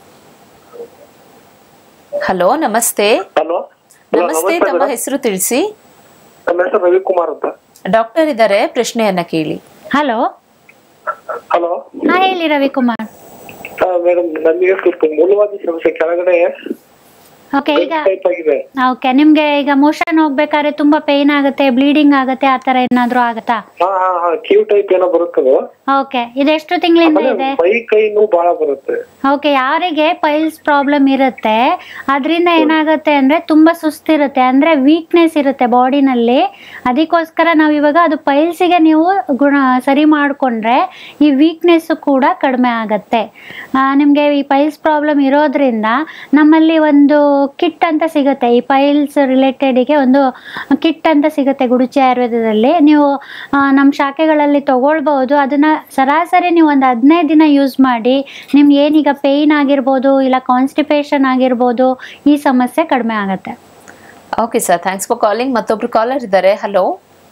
ಹಲೋ ನಮಸ್ತೆ ಹಲೋ ನಮಸ್ತೆ ತಮ್ಮ ಹೆಸರು ತಿಳಿಸಿ ನಮ್ಮ ಹೆಸರು ರವಿಕುಮಾರ್ ಅಂತ ಡಾಕ್ಟರ್ ಇದ್ದಾರೆ ಪ್ರಶ್ನೆಯನ್ನ ಕೇಳಿ ಹಲೋ ಹಲೋ ಹಾಂ ಹೇಳಿ ರವಿಕುಮಾರ್ ಮೇಡಮ್ ನನಗೆ ಸ್ವಲ್ಪ ಮೂಲವಾದಿ ಸಮಸ್ಯೆ ಕೆಳಗಡೆ ಓಕೆ ಈಗ ಟೈಪ್ ಆಗಿದೆ ಓಕೆ ನಿಮಗೆ ಈಗ ಮೋಷನ್ ಹೋಗ್ಬೇಕಾದ್ರೆ ತುಂಬ ಪೇಯ್ನ್ ಆಗುತ್ತೆ ಬ್ಲೀಡಿಂಗ್ ಆಗುತ್ತೆ ಆ ಥರ ಏನಾದರೂ ಆಗುತ್ತಾ ಹಾ ಹಾ ಹಾ ಕ್ಯೂ ಟೈಪ್ ಏನೋ ಬರುತ್ತದು ಓಕೆ ಇದೆಷ್ಟು ತಿಂಗಳಿಂದ ಇದೆ ಮೈ ಕೈ ನೋವು ಬಹಳ ಬರುತ್ತೆ ಓಕೆ ಯಾರಿಗೆ ಪೈಲ್ಸ್ ಪ್ರಾಬ್ಲಮ್ ಇರುತ್ತೆ ಅದರಿಂದ ಏನಾಗುತ್ತೆ ಅಂದರೆ ತುಂಬ ಸುಸ್ತಿರುತ್ತೆ ಅಂದರೆ ವೀಕ್ನೆಸ್ ಇರುತ್ತೆ ಬಾಡಿನಲ್ಲಿ ಅದಕ್ಕೋಸ್ಕರ ನಾವು ಇವಾಗ ಅದು ಪೈಲ್ಸಿಗೆ ನೀವು ಗುಣ ಸರಿ ಮಾಡಿಕೊಂಡ್ರೆ ಈ ವೀಕ್ನೆಸ್ಸು ಕೂಡ ಕಡಿಮೆ ಆಗುತ್ತೆ ನಿಮಗೆ ಈ ಪೈಲ್ಸ್ ಪ್ರಾಬ್ಲಮ್ ಇರೋದ್ರಿಂದ ನಮ್ಮಲ್ಲಿ ಒಂದು ಕಿಟ್ ಅಂತ ಸಿಗುತ್ತೆ ಈ ಪೈಲ್ಸ್ ರಿಲೇಟೆಡಿಗೆ ಒಂದು ಕಿಟ್ ಅಂತ ಸಿಗುತ್ತೆ ಗುಡುಚಿ ಆಯುರ್ವೇದದಲ್ಲಿ ನೀವು ಆ, ನಮ್ಮ ಶಾಖೆಗಳಲ್ಲಿ ತಗೊಳ್ಬೋದು ಅದನ್ನು ಸರಾಸರಿ ನೀವು ಒಂದು ಹದಿನೈದು ದಿನ ಯೂಸ್ ಮಾಡಿ ನಿಮ್ಗೆ ಏನೀಗ ಪೇಯ್ನ್ ಆಗಿರ್ಬೋದು ಇಲ್ಲ ಕಾನ್ಸ್ಟಿಪೇಷನ್ ಆಗಿರ್ಬೋದು ಈ ಸಮಸ್ಯೆ ಕಡಿಮೆ ಆಗುತ್ತೆ okay sir thanks for calling ಮತ್ತೊಬ್ರು ಕಾಲರ್ ಇದ್ದಾರೆ ಹಲೋ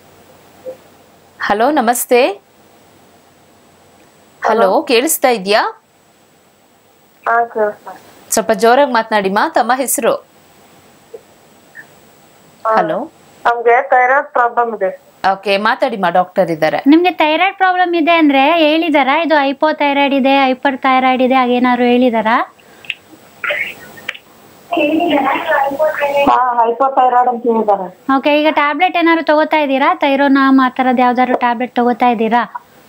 ಹಲೋ ನಮಸ್ತೆ ಹಲೋ ಕೇಳಿಸ್ತಾ ಇದೆಯಾ ಹಾ ಕೇಳಿಸ್ತಾ ಸ್ವಲ್ಪ ಜೋರಾಗಿ ಮಾತನಾಡಿ ಮಾ ತಮ್ಮ ಹೆಸರು ಹಲೋ ನಮ್ಗೆ ಥೈರಾಯ್ಡ್ ಪ್ರಾಬ್ಲಮ್ ಇದೆ ಓಕೆ ಮಾತಾಡಿ ಮಾ ಡಾಕ್ಟರ್ ಇದ್ದಾರೆ ನಿಮಗೆ ಥೈರಾಯ್ಡ್ ಪ್ರಾಬ್ಲಮ್ ಇದೆ ಅಂದರೆ ಹೇಳಿದಾರಾ ಇದು ಹೈಪೋ ಥೈರಾಯ್ಡ್ ಇದೆ ಹೈಪರ್ ಥೈರಾಯ್ಡ್ ಇದೆ ಹಾಗೇನಾದ್ರು ಹೇಳಿದಾರಾ ಹಾ ಹೈಪೋಥೈರಾಯ್ಡ್ ಅಂತ ಹೇಳಿದ್ದಾರೆ ಓಕೆ ಈಗ ಟ್ಯಾಬ್ಲೆಟ್ ಏನಾದ್ರು ತಗೋತಾ ಇದ್ದೀರಾ ಥೈರೋನಾಮ್ ಆ ಥರದ್ದು ಯಾವ್ದಾದ್ರು ಟ್ಯಾಬ್ಲೆಟ್ ತಗೋತಾ ಇದ್ದೀರಾ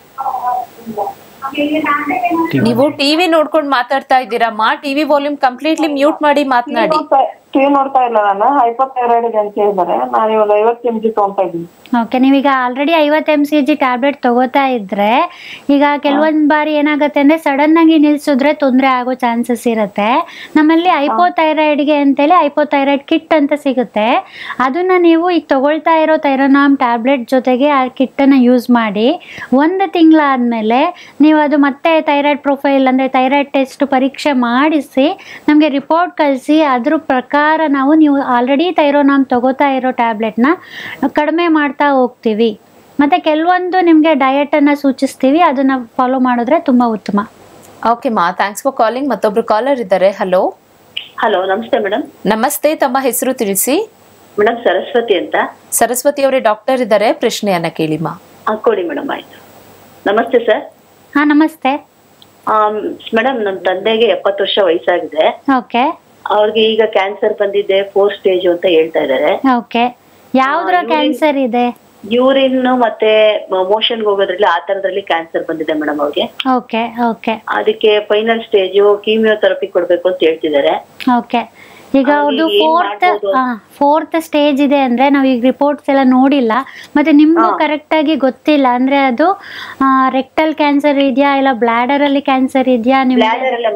ನೀವು ಟಿವಿ ನೋಡ್ಕೊಂಡು ಮಾತಾಡ್ತಾ ಇದ್ದೀರಮ್ಮ ಟಿವಿ ವಾಲ್ಯೂಮ್ ಕಂಪ್ಲೀಟ್ಲಿ ಮ್ಯೂಟ್ ಮಾಡಿ ಮಾತನಾಡಿ ಟಿವಿ ನೋಡ್ತಾ ಇಲ್ಲ ನಾನು ಹೈಪೋಥೈರಾಯ್ಡ್ ಇದೆ ಅಂತ ಹೇಳಿದ್ದಾರೆ ನಾನು ಇವಾಗ ಐವತ್ತು ಎಂ ಜಿ ತಗೊಂತಾ ಇದ್ದೀನಿ ಓಕೆ ನೀವೀಗ ಆಲ್ರೆಡಿ ಐವತ್ತು ಎಮ್ ಸಿ ಜಿ ಟ್ಯಾಬ್ಲೆಟ್ ತಗೋತಾ ಇದ್ರೆ ಈಗ ಕೆಲವೊಂದು ಬಾರಿ ಏನಾಗುತ್ತೆ ಅಂದರೆ ಸಡನ್ನಾಗಿ ನಿಲ್ಲಿಸಿದ್ರೆ ತೊಂದರೆ ಆಗೋ ಚಾನ್ಸಸ್ ಇರುತ್ತೆ ನಮ್ಮಲ್ಲಿ ಹೈಪೋಥೈರಾಯ್ಡ್ಗೆ ಅಂತೇಳಿ ಹೈಪೋಥೈರಾಯ್ಡ್ ಕಿಟ್ ಅಂತ ಸಿಗುತ್ತೆ ಅದನ್ನು ನೀವು ಈಗ ತಗೊಳ್ತಾ ಇರೋ ಥೈರೋನಾಮ್ ಟ್ಯಾಬ್ಲೆಟ್ ಜೊತೆಗೆ ಆ ಕಿಟ್ಟನ್ನು ಯೂಸ್ ಮಾಡಿ ಒಂದು ತಿಂಗಳಾದಮೇಲೆ ನೀವು ಅದು ಮತ್ತೆ ಥೈರಾಯ್ಡ್ ಪ್ರೊಫೈಲ್ ಅಂದರೆ ಥೈರಾಯ್ಡ್ ಟೆಸ್ಟ್ ಪರೀಕ್ಷೆ ಮಾಡಿಸಿ ನಮಗೆ ರಿಪೋರ್ಟ್ ಕಳಿಸಿ ಅದ್ರ ಪ್ರಕಾರ ನಾವು ನೀವು ಆಲ್ರೆಡಿ ಥೈರೋನಾಮ್ ತಗೋತಾ ಇರೋ ಟ್ಯಾಬ್ಲೆಟ್ನ ಕಡಿಮೆ ಮಾಡ್ತಾ ಹೋಗ್ತೀವಿ ಮತ್ತು ಕೆಲವೊಂದು ನಿಮಗೆ ಡಯಟನ್ನು ಸೂಚಿಸ್ತೀವಿ ಅದನ್ನು ಫಾಲೋ ಮಾಡಿದ್ರೆ ತುಂಬ ಉತ್ತಮ ಓಕೆ ಮಾ ಥ್ಯಾಂಕ್ಸ್ ಫಾರ್ ಕಾಲಿಂಗ್ ಮತ್ತೊಬ್ರು ಕಾಲರ್ ಇದ್ದಾರೆ ಹಲೋ ಹಲೋ ನಮಸ್ತೆ ಮೇಡಮ್ ನಮಸ್ತೆ ತಮ್ಮ ಹೆಸರು ತಿಳಿಸಿ ಮೇಡಮ್ ಸರಸ್ವತಿ ಅಂತ ಸರಸ್ವತಿ ಅವರೇ ಡಾಕ್ಟರ್ ಇದ್ದಾರೆ ಪ್ರಶ್ನೆಯನ್ನ ಕೇಳಿ ಮಾ ಆ, ಕೊಡಿ ಮೇಡಮ್ ಆಯ್ತು ನಮಸ್ತೆ ಸರ್ ಹಾಂ ನಮಸ್ತೆ ಮೇಡಮ್ ನಮ್ಮ ತಂದೆಗೆ ಎಪ್ಪತ್ತು ವರ್ಷ ವಯಸ್ಸಾಗಿದೆ ಓಕೆ ಅವ್ರಿಗೆ ಈಗ ಕ್ಯಾನ್ಸರ್ ಬಂದಿದೆ ಫೋರ್ ಸ್ಟೇಜ್ ಅಂತ ಹೇಳ್ತಾ ಇದ್ದಾರೆ ಓಕೆ ಯಾವುದ್ರ ಆ, ಇವ್ರಿಗೆ- ಕ್ಯಾನ್ಸರ್ ಇದೆ ಯೂರಿನ್ ಮತ್ತೆ ಮೋಷನ್ ಹೋಗೋದ್ರಲ್ಲಿ ಆ ತರದ್ರಲ್ಲಿ ಕ್ಯಾನ್ಸರ್ ಬಂದಿದೆ ಮೇಡಮ್ ಅವ್ರಿಗೆ ಓಕೆ ಓಕೆ ಅದಕ್ಕೆ ಫೈನಲ್ ಸ್ಟೇಜು ಕೀಮಿಯೋಥೆರಪಿ ಕೊಡ್ಬೇಕು ಅಂತ ಹೇಳ್ತಿದ್ದಾರೆ ಓಕೆ ಈಗ ಅವ್ರದ್ದು ಅವ್ರಿಗೆ ಏನ್ ಫೋರ್ತ್ ಮಾಡ್ಬೋದು? ಫೋರ್ತ್ ಸ್ಟೇಜ್ ಇದೆ ಅಂದ್ರೆ ನಾವು ಈಗ ರಿಪೋರ್ಟ್ಸ್ ಎಲ್ಲ ನೋಡಿಲ್ಲ ಮತ್ತೆ ನಿಮ್ಗೂ ಕರೆಕ್ಟ್ ಆಗಿ ಗೊತ್ತಿಲ್ಲ ಅಂದ್ರೆ ಅದು ರೆಕ್ಟಲ್ ಕ್ಯಾನ್ಸರ್ ಇದೆಯಾ ಇಲ್ಲ ಬ್ಲಾಡರ್ ಅಲ್ಲಿ ಕ್ಯಾನ್ಸರ್ ಇದೆಯಾ ನಿಮ್ಗೆ ಬ್ಲಾಡರ್ ಅಲ್ಲ ಮೇಡಮ್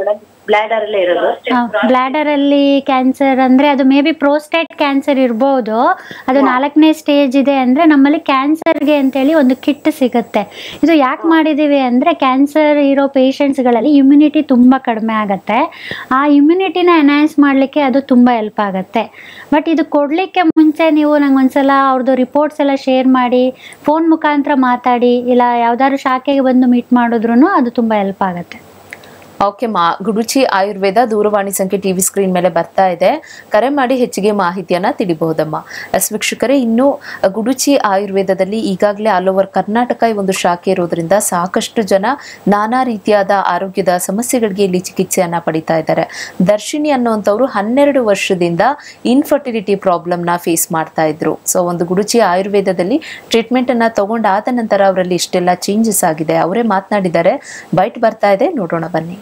ಬ್ಲಾಡರ್ ಅಲ್ಲೇ ಇರೋದು ಬ್ಲಾಡರ್ ಅಲ್ಲಿ ಕ್ಯಾನ್ಸರ್ ಅಂದ್ರೆ ಅದು ಮೇ ಬಿ ಪ್ರೋಸ್ಟೇಟ್ ಕ್ಯಾನ್ಸರ್ ಇರ್ಬೋದು ಅದು ನಾಲ್ಕನೇ ಸ್ಟೇಜ್ ಇದೆ ಅಂದ್ರೆ ನಮ್ಮಲ್ಲಿ ಕ್ಯಾನ್ಸರ್ಗೆ ಅಂತೇಳಿ ಒಂದು ಕಿಟ್ ಸಿಗುತ್ತೆ ಇದು ಯಾಕೆ ಮಾಡಿದೀವಿ ಅಂದ್ರೆ ಕ್ಯಾನ್ಸರ್ ಇರೋ ಪೇಷಂಟ್ಸ್ಗಳಲ್ಲಿ ಇಮ್ಯುನಿಟಿ ತುಂಬಾ ಕಡಿಮೆ ಆಗುತ್ತೆ ಆ ಇಮ್ಯುನಿಟಿನ ಎನ್ಹಾನ್ಸ್ ಮಾಡಲಿಕ್ಕೆ ಅದು ತುಂಬಾ ಹೆಲ್ಪ್ ಆಗುತ್ತೆ ಬಟ್ ಇದು ಕೊಡಲಿಕ್ಕೆ ಮುಂಚೆ ನೀವು ನಂಗೆ ಒಂದ್ಸಲ ಅವ್ರದ್ದು ರಿಪೋರ್ಟ್ಸ್ ಎಲ್ಲ ಶೇರ್ ಮಾಡಿ ಫೋನ್ ಮುಖಾಂತರ ಮಾತಾಡಿ ಇಲ್ಲ ಯಾವ್ದಾದ್ರು ಶಾಖೆಗೆ ಬಂದು ಮೀಟ್ ಮಾಡಿದ್ರು ಅದು ತುಂಬಾ ಹೆಲ್ಪ್ ಆಗುತ್ತೆ ಓಕೆ ಮಾ ಗುಡುಚಿ ಆಯುರ್ವೇದ ದೂರವಾಣಿ ಸಂಖ್ಯೆ ಟಿವಿ ಸ್ಕ್ರೀನ್ ಮೇಲೆ ಬರ್ತಾ ಇದೆ ಕರೆ ಮಾಡಿ ಹೆಚ್ಚಿಗೆ ಮಾಹಿತಿಯನ್ನ ತಿಳಿಬಹುದಮ್ಮ ಎಸ್ ವೀಕ್ಷಕರೇ ಇನ್ನು ಗುಡುಚಿ ಆಯುರ್ವೇದದಲ್ಲಿ ಈಗಾಗಲೇ ಆಲ್ ಓವರ್ ಕರ್ನಾಟಕ ಈ ಒಂದು ಶಾಖೆ ಇರೋದ್ರಿಂದ ಸಾಕಷ್ಟು ಜನ ನಾನಾ ರೀತಿಯಾದ ಆರೋಗ್ಯದ ಸಮಸ್ಯೆಗಳಿಗೆ ಇಲ್ಲಿ ಚಿಕಿತ್ಸೆಯನ್ನ ಪಡಿತಾ ಇದ್ದಾರೆ ದರ್ಶಿನಿ ಅನ್ನುವಂಥವ್ರು ಹನ್ನೆರಡು ವರ್ಷದಿಂದ ಇನ್ಫರ್ಟಿಲಿಟಿ ಪ್ರಾಬ್ಲಮ್ನ ಫೇಸ್ ಮಾಡ್ತಾ ಇದ್ರು ಸೊ ಒಂದು ಗುಡುಚಿ ಆಯುರ್ವೇದದಲ್ಲಿ ಟ್ರೀಟ್ಮೆಂಟ್ ಅನ್ನ ತಗೊಂಡಾದ ನಂತರ ಅವರಲ್ಲಿ ಇಷ್ಟೆಲ್ಲ ಚೇಂಜಸ್ ಆಗಿದೆ ಅವರೇ ಮಾತನಾಡಿದ್ದಾರೆ ಬೈಟ್ ಬರ್ತಾ ಇದೆ ನೋಡೋಣ ಬನ್ನಿ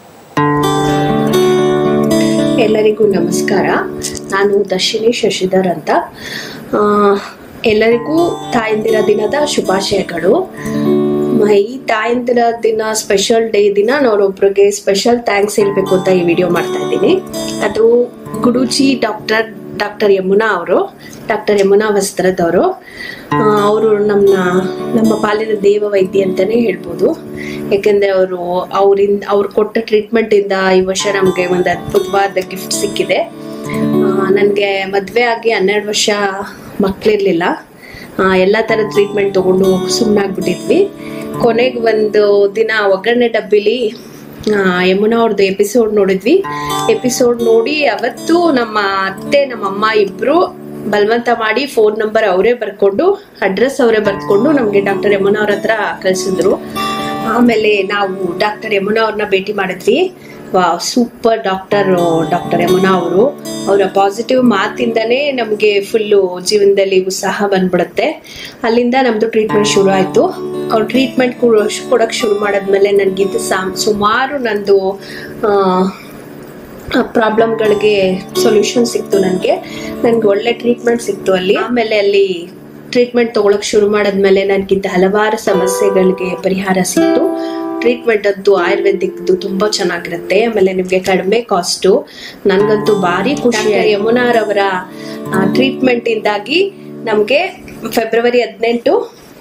ಎಲ್ಲರಿಗೂ ನಮಸ್ಕಾರ ನಾನು ದರ್ಶಿನಿ ಶಶಿಧರ್ ಅಂತ ಆ, ಎಲ್ಲರಿಗೂ ತಾಯಂದಿರ ದಿನದ ಶುಭಾಶಯಗಳು ಮ- ಈ ತಾಯಂದಿರ ದಿನ ಸ್ಪೆಷಲ್ ಡೇ ದಿನ ನಾನೊಬ್ರಿಗೆ ಸ್ಪೆಷಲ್ ಥ್ಯಾಂಕ್ಸ್ ಹೇಳ್ಬೇಕು ಅಂತ ಈ ವಿಡಿಯೋ ಮಾಡ್ತಾ ಇದ್ದೀನಿ ಅದು ಗುಡೂಜಿ ಡಾಕ್ಟರ್ ಡಾಕ್ಟರ್ ಯಮುನಾ ಅವರು ಡಾಕ್ಟರ್ ಯಮುನಾ ವಸ್ತ್ರದವರು ಅವರು ನಮ್ಮ ನಮ್ಮ ಪಾಲಿನ ದೇವ ವೈದ್ಯ ಅಂತಾನೆ ಹೇಳ್ಬೋದು ಯಾಕೆಂದ್ರೆ ಅವರು ಅವರಿಂದ ಅವ್ರು ಕೊಟ್ಟ ಟ್ರೀಟ್ಮೆಂಟ್ ಇಂದ ಈ ವರ್ಷ ನಮಗೆ ಒಂದು ಅದ್ಭುತವಾದ ಗಿಫ್ಟ್ ಸಿಕ್ಕಿದೆ ನನಗೆ ಮದುವೆ ಆಗಿ ಹನ್ನೆರಡು ವರ್ಷ ಮಕ್ಕಳಿರ್ಲಿಲ್ಲ ಎಲ್ಲ ಥರದ ಟ್ರೀಟ್ಮೆಂಟ್ ತಗೊಂಡು ಸುಮ್ಮನಾಗ್ಬಿಟ್ಟಿದ್ವಿ ಕೊನೆಗೆ ಒಂದು ದಿನ ಒಗ್ಗರಣೆ ಡಬ್ಬಿಲಿ ಆ, ಯಮುನಾ ಅವ್ರದ್ದು ಎಪಿಸೋಡ್ ನೋಡಿದ್ವಿ ಎಪಿಸೋಡ್ ನೋಡಿ ಅವತ್ತು ನಮ್ಮ ಅತ್ತೆ ನಮ್ಮ ಅಮ್ಮ ಇಬ್ರು ಬಲವಂತ ಮಾಡಿ ಫೋನ್ ನಂಬರ್ ಅವರೇ ಬರ್ಕೊಂಡು ಅಡ್ರೆಸ್ ಅವರೇ ಬರ್ಕೊಂಡು ನಮಗೆ ಡಾಕ್ಟರ್ ಯಮುನಾ ಅವ್ರ ಹತ್ರ ಕಳಿಸಿದ್ರು ಆಮೇಲೆ ನಾವು ಡಾಕ್ಟರ್ ಯಮುನಾ ಅವ್ರನ್ನ ಭೇಟಿ ಮಾಡಿದ್ವಿ ವಾ ಸೂಪರ್ ಡಾಕ್ಟರ್ ಡಾಕ್ಟರ್ ಯಮುನಾ ಅವರು ಅವರ ಪಾಸಿಟಿವ್ ಮಾತಿಂದನೇ ನಮಗೆ ಫುಲ್ಲು ಜೀವನದಲ್ಲಿ ಉತ್ಸಾಹ ಬಂದ್ಬಿಡುತ್ತೆ ಅಲ್ಲಿಂದ ನಮ್ಮದು ಟ್ರೀಟ್ಮೆಂಟ್ ಶುರು ಆಯಿತು ಅವ್ರು ಟ್ರೀಟ್ಮೆಂಟ್ ಕೊಡೋಕ್ಕೆ ಶುರು ಮಾಡಿದ್ಮೇಲೆ ನನಗಿಂತ ಸಾಮ್ ಸುಮಾರು ನಂದು ಪ್ರಾಬ್ಲಮ್ಗಳಿಗೆ ಸೊಲ್ಯೂಷನ್ ಸಿಕ್ತು ನನಗೆ ನನಗೆ ಒಳ್ಳೆ ಟ್ರೀಟ್ಮೆಂಟ್ ಸಿಕ್ತು ಅಲ್ಲಿ ಆಮೇಲೆ ಅಲ್ಲಿ ಟ್ರೀಟ್ಮೆಂಟ್ ತಗೊಳಕ್ ಶುರು ಮಾಡಿದ್ಮೇಲೆ ನನಗಿದ್ದ ಹಲವಾರು ಸಮಸ್ಯೆಗಳಿಗೆ ಪರಿಹಾರ ಸಿಕ್ತು ಟ್ರೀಟ್ಮೆಂಟ್ ಅಂತೂ ಆಯುರ್ವೇದಿಕ್ದು ತುಂಬಾ ಚೆನ್ನಾಗಿರುತ್ತೆ ಆಮೇಲೆ ನಿಮಗೆ ಕಡಿಮೆ ಕಾಸ್ಟು ನನಗಂತೂ ಭಾರಿ ಖುಷಿ ಯಮುನಾರವರ ಟ್ರೀಟ್ಮೆಂಟ್ ಇಂದಾಗಿ ನಮಗೆ ಫೆಬ್ರವರಿ ಹದಿನೆಂಟು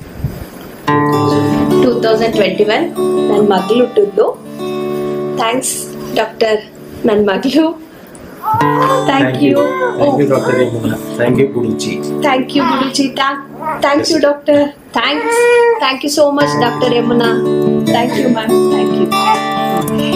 ಟೂ ತೌಸಂಡ್ ಟ್ವೆಂಟಿ ಒನ್ ನನ್ನ ಮಗಳು ಹುಟ್ಟಿದ್ದು ಥ್ಯಾಂಕ್ಸ್ ಡಾಕ್ಟರ್ ನನ್ನ ಮಗಳು thank you Thank you, Dr. Yamuna. Thank you, Guruji. Thank you Guruji thanks you doctor thanks thank you so much doctor Yamuna thank you ma'am thank you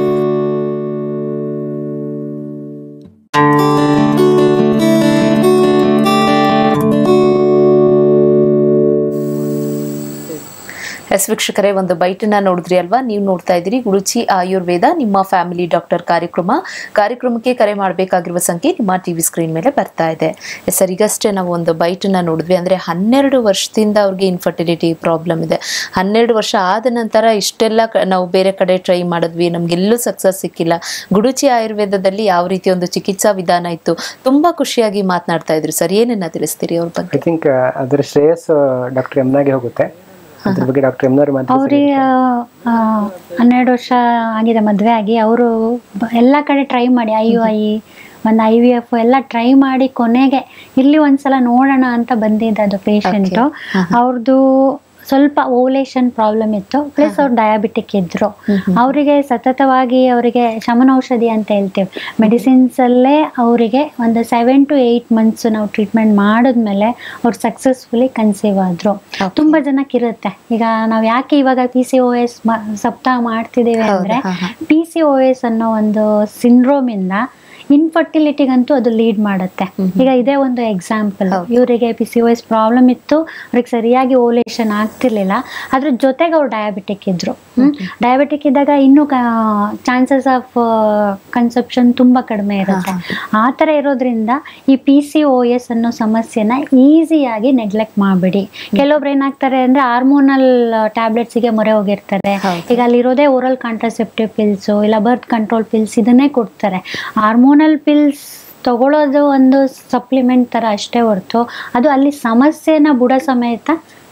yes ವೀಕ್ಷಕರೇ ಒಂದು ಬೈಟನ್ನ ನೋಡಿದ್ರಿ ಅಲ್ವಾ ನೀವು ನೋಡ್ತಾ ಇದ್ದೀರಿ ಗುರುಚಿ ಆಯುರ್ವೇದ ನಿಮ್ಮ ಫ್ಯಾಮಿಲಿ ಡಾಕ್ಟರ್ ಕಾರ್ಯಕ್ರಮ ಕಾರ್ಯಕ್ರಮಕ್ಕೆ ಕರೆ ಮಾಡಬೇಕಾಗಿರುವ ಸಂಖ್ಯೆ ನಿಮ್ಮ ಟಿವಿ ಸ್ಕ್ರೀನ್ ಮೇಲೆ ಬರ್ತಾ ಇದೆ ಎಸ್ ಸರ್ ಈಗಷ್ಟೇ ನಾವು ಒಂದು ಬೈಟನ್ನ ನೋಡಿದ್ವಿ ಅಂದ್ರೆ ಹನ್ನೆರಡು ವರ್ಷದಿಂದ ಅವ್ರಿಗೆ ಇನ್ಫರ್ಟಿಲಿಟಿ ಪ್ರಾಬ್ಲಮ್ ಇದೆ ಹನ್ನೆರಡು ವರ್ಷ ಆದ ನಂತರ ಇಷ್ಟೆಲ್ಲ ಕ- ನಾವು ಬೇರೆ ಕಡೆ ಟ್ರೈ ಮಾಡಿದ್ವಿ ನಮ್ಗೆಲ್ಲೂ ಸಕ್ಸಸ್ ಸಿಕ್ಕಿಲ್ಲ ಗುಡುಚಿ ಆಯುರ್ವೇದದಲ್ಲಿ ಯಾವ ರೀತಿ ಒಂದು ಚಿಕಿತ್ಸಾ ವಿಧಾನ ಇತ್ತು ತುಂಬಾ ಖುಷಿಯಾಗಿ ಮಾತನಾಡ್ತಾ ಇದ್ರು ಸರ್ ಏನನ್ನ ತಿಳಿಸ್ತೀರಿ ಅವ್ರ ಬಗ್ಗೆ ಐ ಥಿಂಕ್ ಅದರ ಶ್ರೇಯಸ್ ಡಾಕ್ಟರ್ ಯಮ್ನಾಗೆ ಹೋಗುತ್ತೆ ಅದ್ರ ಬಗ್ಗೆ ಡಾಕ್ಟರ್ ಯಮ್ನವ್ರು ಮಾತಾಡ್ತಾರೆ ಅವ್ರಿಗೆ ಆ, ಹನ್ನೆರಡು ವರ್ಷ ಆಗಿದೆ ಮದುವೆ ಆಗಿ ಅವರು ಎಲ್ಲ ಕಡೆ ಟ್ರೈ ಮಾಡಿ ಐ ಯು ಐ ಒಂದು ಐ ವಿ ಎಫ್ ಎಲ್ಲ ಟ್ರೈ ಮಾಡಿ ಕೊನೆಗೆ ಇಲ್ಲಿ ಒಂದ್ಸಲ ನೋಡೋಣ ಅಂತ ಬಂದಿದ್ದ ಅದು ಪೇಷಂಟು ಅವ್ರದ್ದು ಸ್ವಲ್ಪ ಓಲೇಷನ್ ಪ್ರಾಬ್ಲಮ್ ಇತ್ತು ಪ್ಲಸ್ ಅವ್ರು ಡಯಾಬಿಟಿಕ್ ಇದ್ರು ಅವರಿಗೆ ಸತತವಾಗಿ ಅವರಿಗೆ ಶಮನೌಷಧಿ ಅಂತ ಹೇಳ್ತೇವೆ ಮೆಡಿಸಿನ್ಸ್ ಅಲ್ಲೇ ಅವರಿಗೆ ಒಂದು ಸೆವೆನ್ ಟು ಏಯ್ಟ್ ಮಂತ್ಸ್ ನಾವು ಟ್ರೀಟ್ಮೆಂಟ್ ಮಾಡಿದ್ಮೇಲೆ ಅವ್ರು ಸಕ್ಸಸ್ಫುಲಿ ಕನ್ಸೀವ್ ಆದ್ರು ತುಂಬಾ ಜನಕ್ಕೆ ಇರುತ್ತೆ ಈಗ ನಾವು ಯಾಕೆ ಇವಾಗ ಪಿ ಸಿ ಓ ಎಸ್ ಸಪ್ತಾಹ ಮಾಡ್ತಿದ್ದೀವಿ ಅಂದ್ರೆ ಪಿ ಸಿ ಓ ಎಸ್ ಅನ್ನೋ ಒಂದು ಸಿಂಡ್ರೋಮ್ ಇಂದ ಇನ್ಫರ್ಟಿಲಿಟಿಗಂತೂ ಅದು ಲೀಡ್ ಮಾಡುತ್ತೆ ಈಗ ಇದೇ ಒಂದು ಎಕ್ಸಾಂಪಲ್ ಇವರಿಗೆ P C O S problem ಇತ್ತು ಅವ್ರಿಗೆ ಸರಿಯಾಗಿ ಓಲೇಷನ್ ಆಗ್ತಿರ್ಲಿಲ್ಲ ಅದ್ರ ಜೊತೆಗೆ ಅವ್ರು ಡಯಾಬಿಟಿಕ್ ಇದ್ರು ಡಯಾಬಿಟಿಕ್ ಇದ್ದಾಗ ಇನ್ನೂ ಚಾನ್ಸಸ್ ಆಫ್ ಕನ್ಸೆಪ್ಷನ್ ತುಂಬಾ ಕಡಿಮೆ ಇರುತ್ತೆ ಆ ಥರ ಇರೋದ್ರಿಂದ ಈ ಪಿ ಸಿ ಓ ಎಸ್ ಅನ್ನೋ ಸಮಸ್ಯೆನ ಈಸಿಯಾಗಿ ನೆಗ್ಲೆಕ್ಟ್ ಮಾಡಬೇಡಿ ಕೆಲವೊಬ್ರು ಏನಾಗ್ತಾರೆ ಅಂದ್ರೆ ಹಾರ್ಮೋನಲ್ ಟ್ಯಾಬ್ಲೆಟ್ಸಿಗೆ ಮೊರೆ ಹೋಗಿರ್ತಾರೆ ಈಗ ಅಲ್ಲಿರೋದೇ ಓರಲ್ ಕಾಂಟ್ರಾಸೆಪ್ಟಿವ್ ಪಿಲ್ಸು ಇಲ್ಲ ಬರ್ತ್ ಕಂಟ್ರೋಲ್ ಪಿಲ್ಸ್ ಇದನ್ನೇ ಕೊಡ್ತಾರೆ ಹಾರ್ಮೋನಲ್ ಪಿಲ್ಸ್ ತಗೊಳ್ಳೋದು ಒಂದು ಸಪ್ಲಿಮೆಂಟ್ ಥರ ಅಷ್ಟೇ ಹೊರ್ತು ಅದು ಅಲ್ಲಿ ಸಮಸ್ಯೆನ ಬುಡ ಸಮೇತ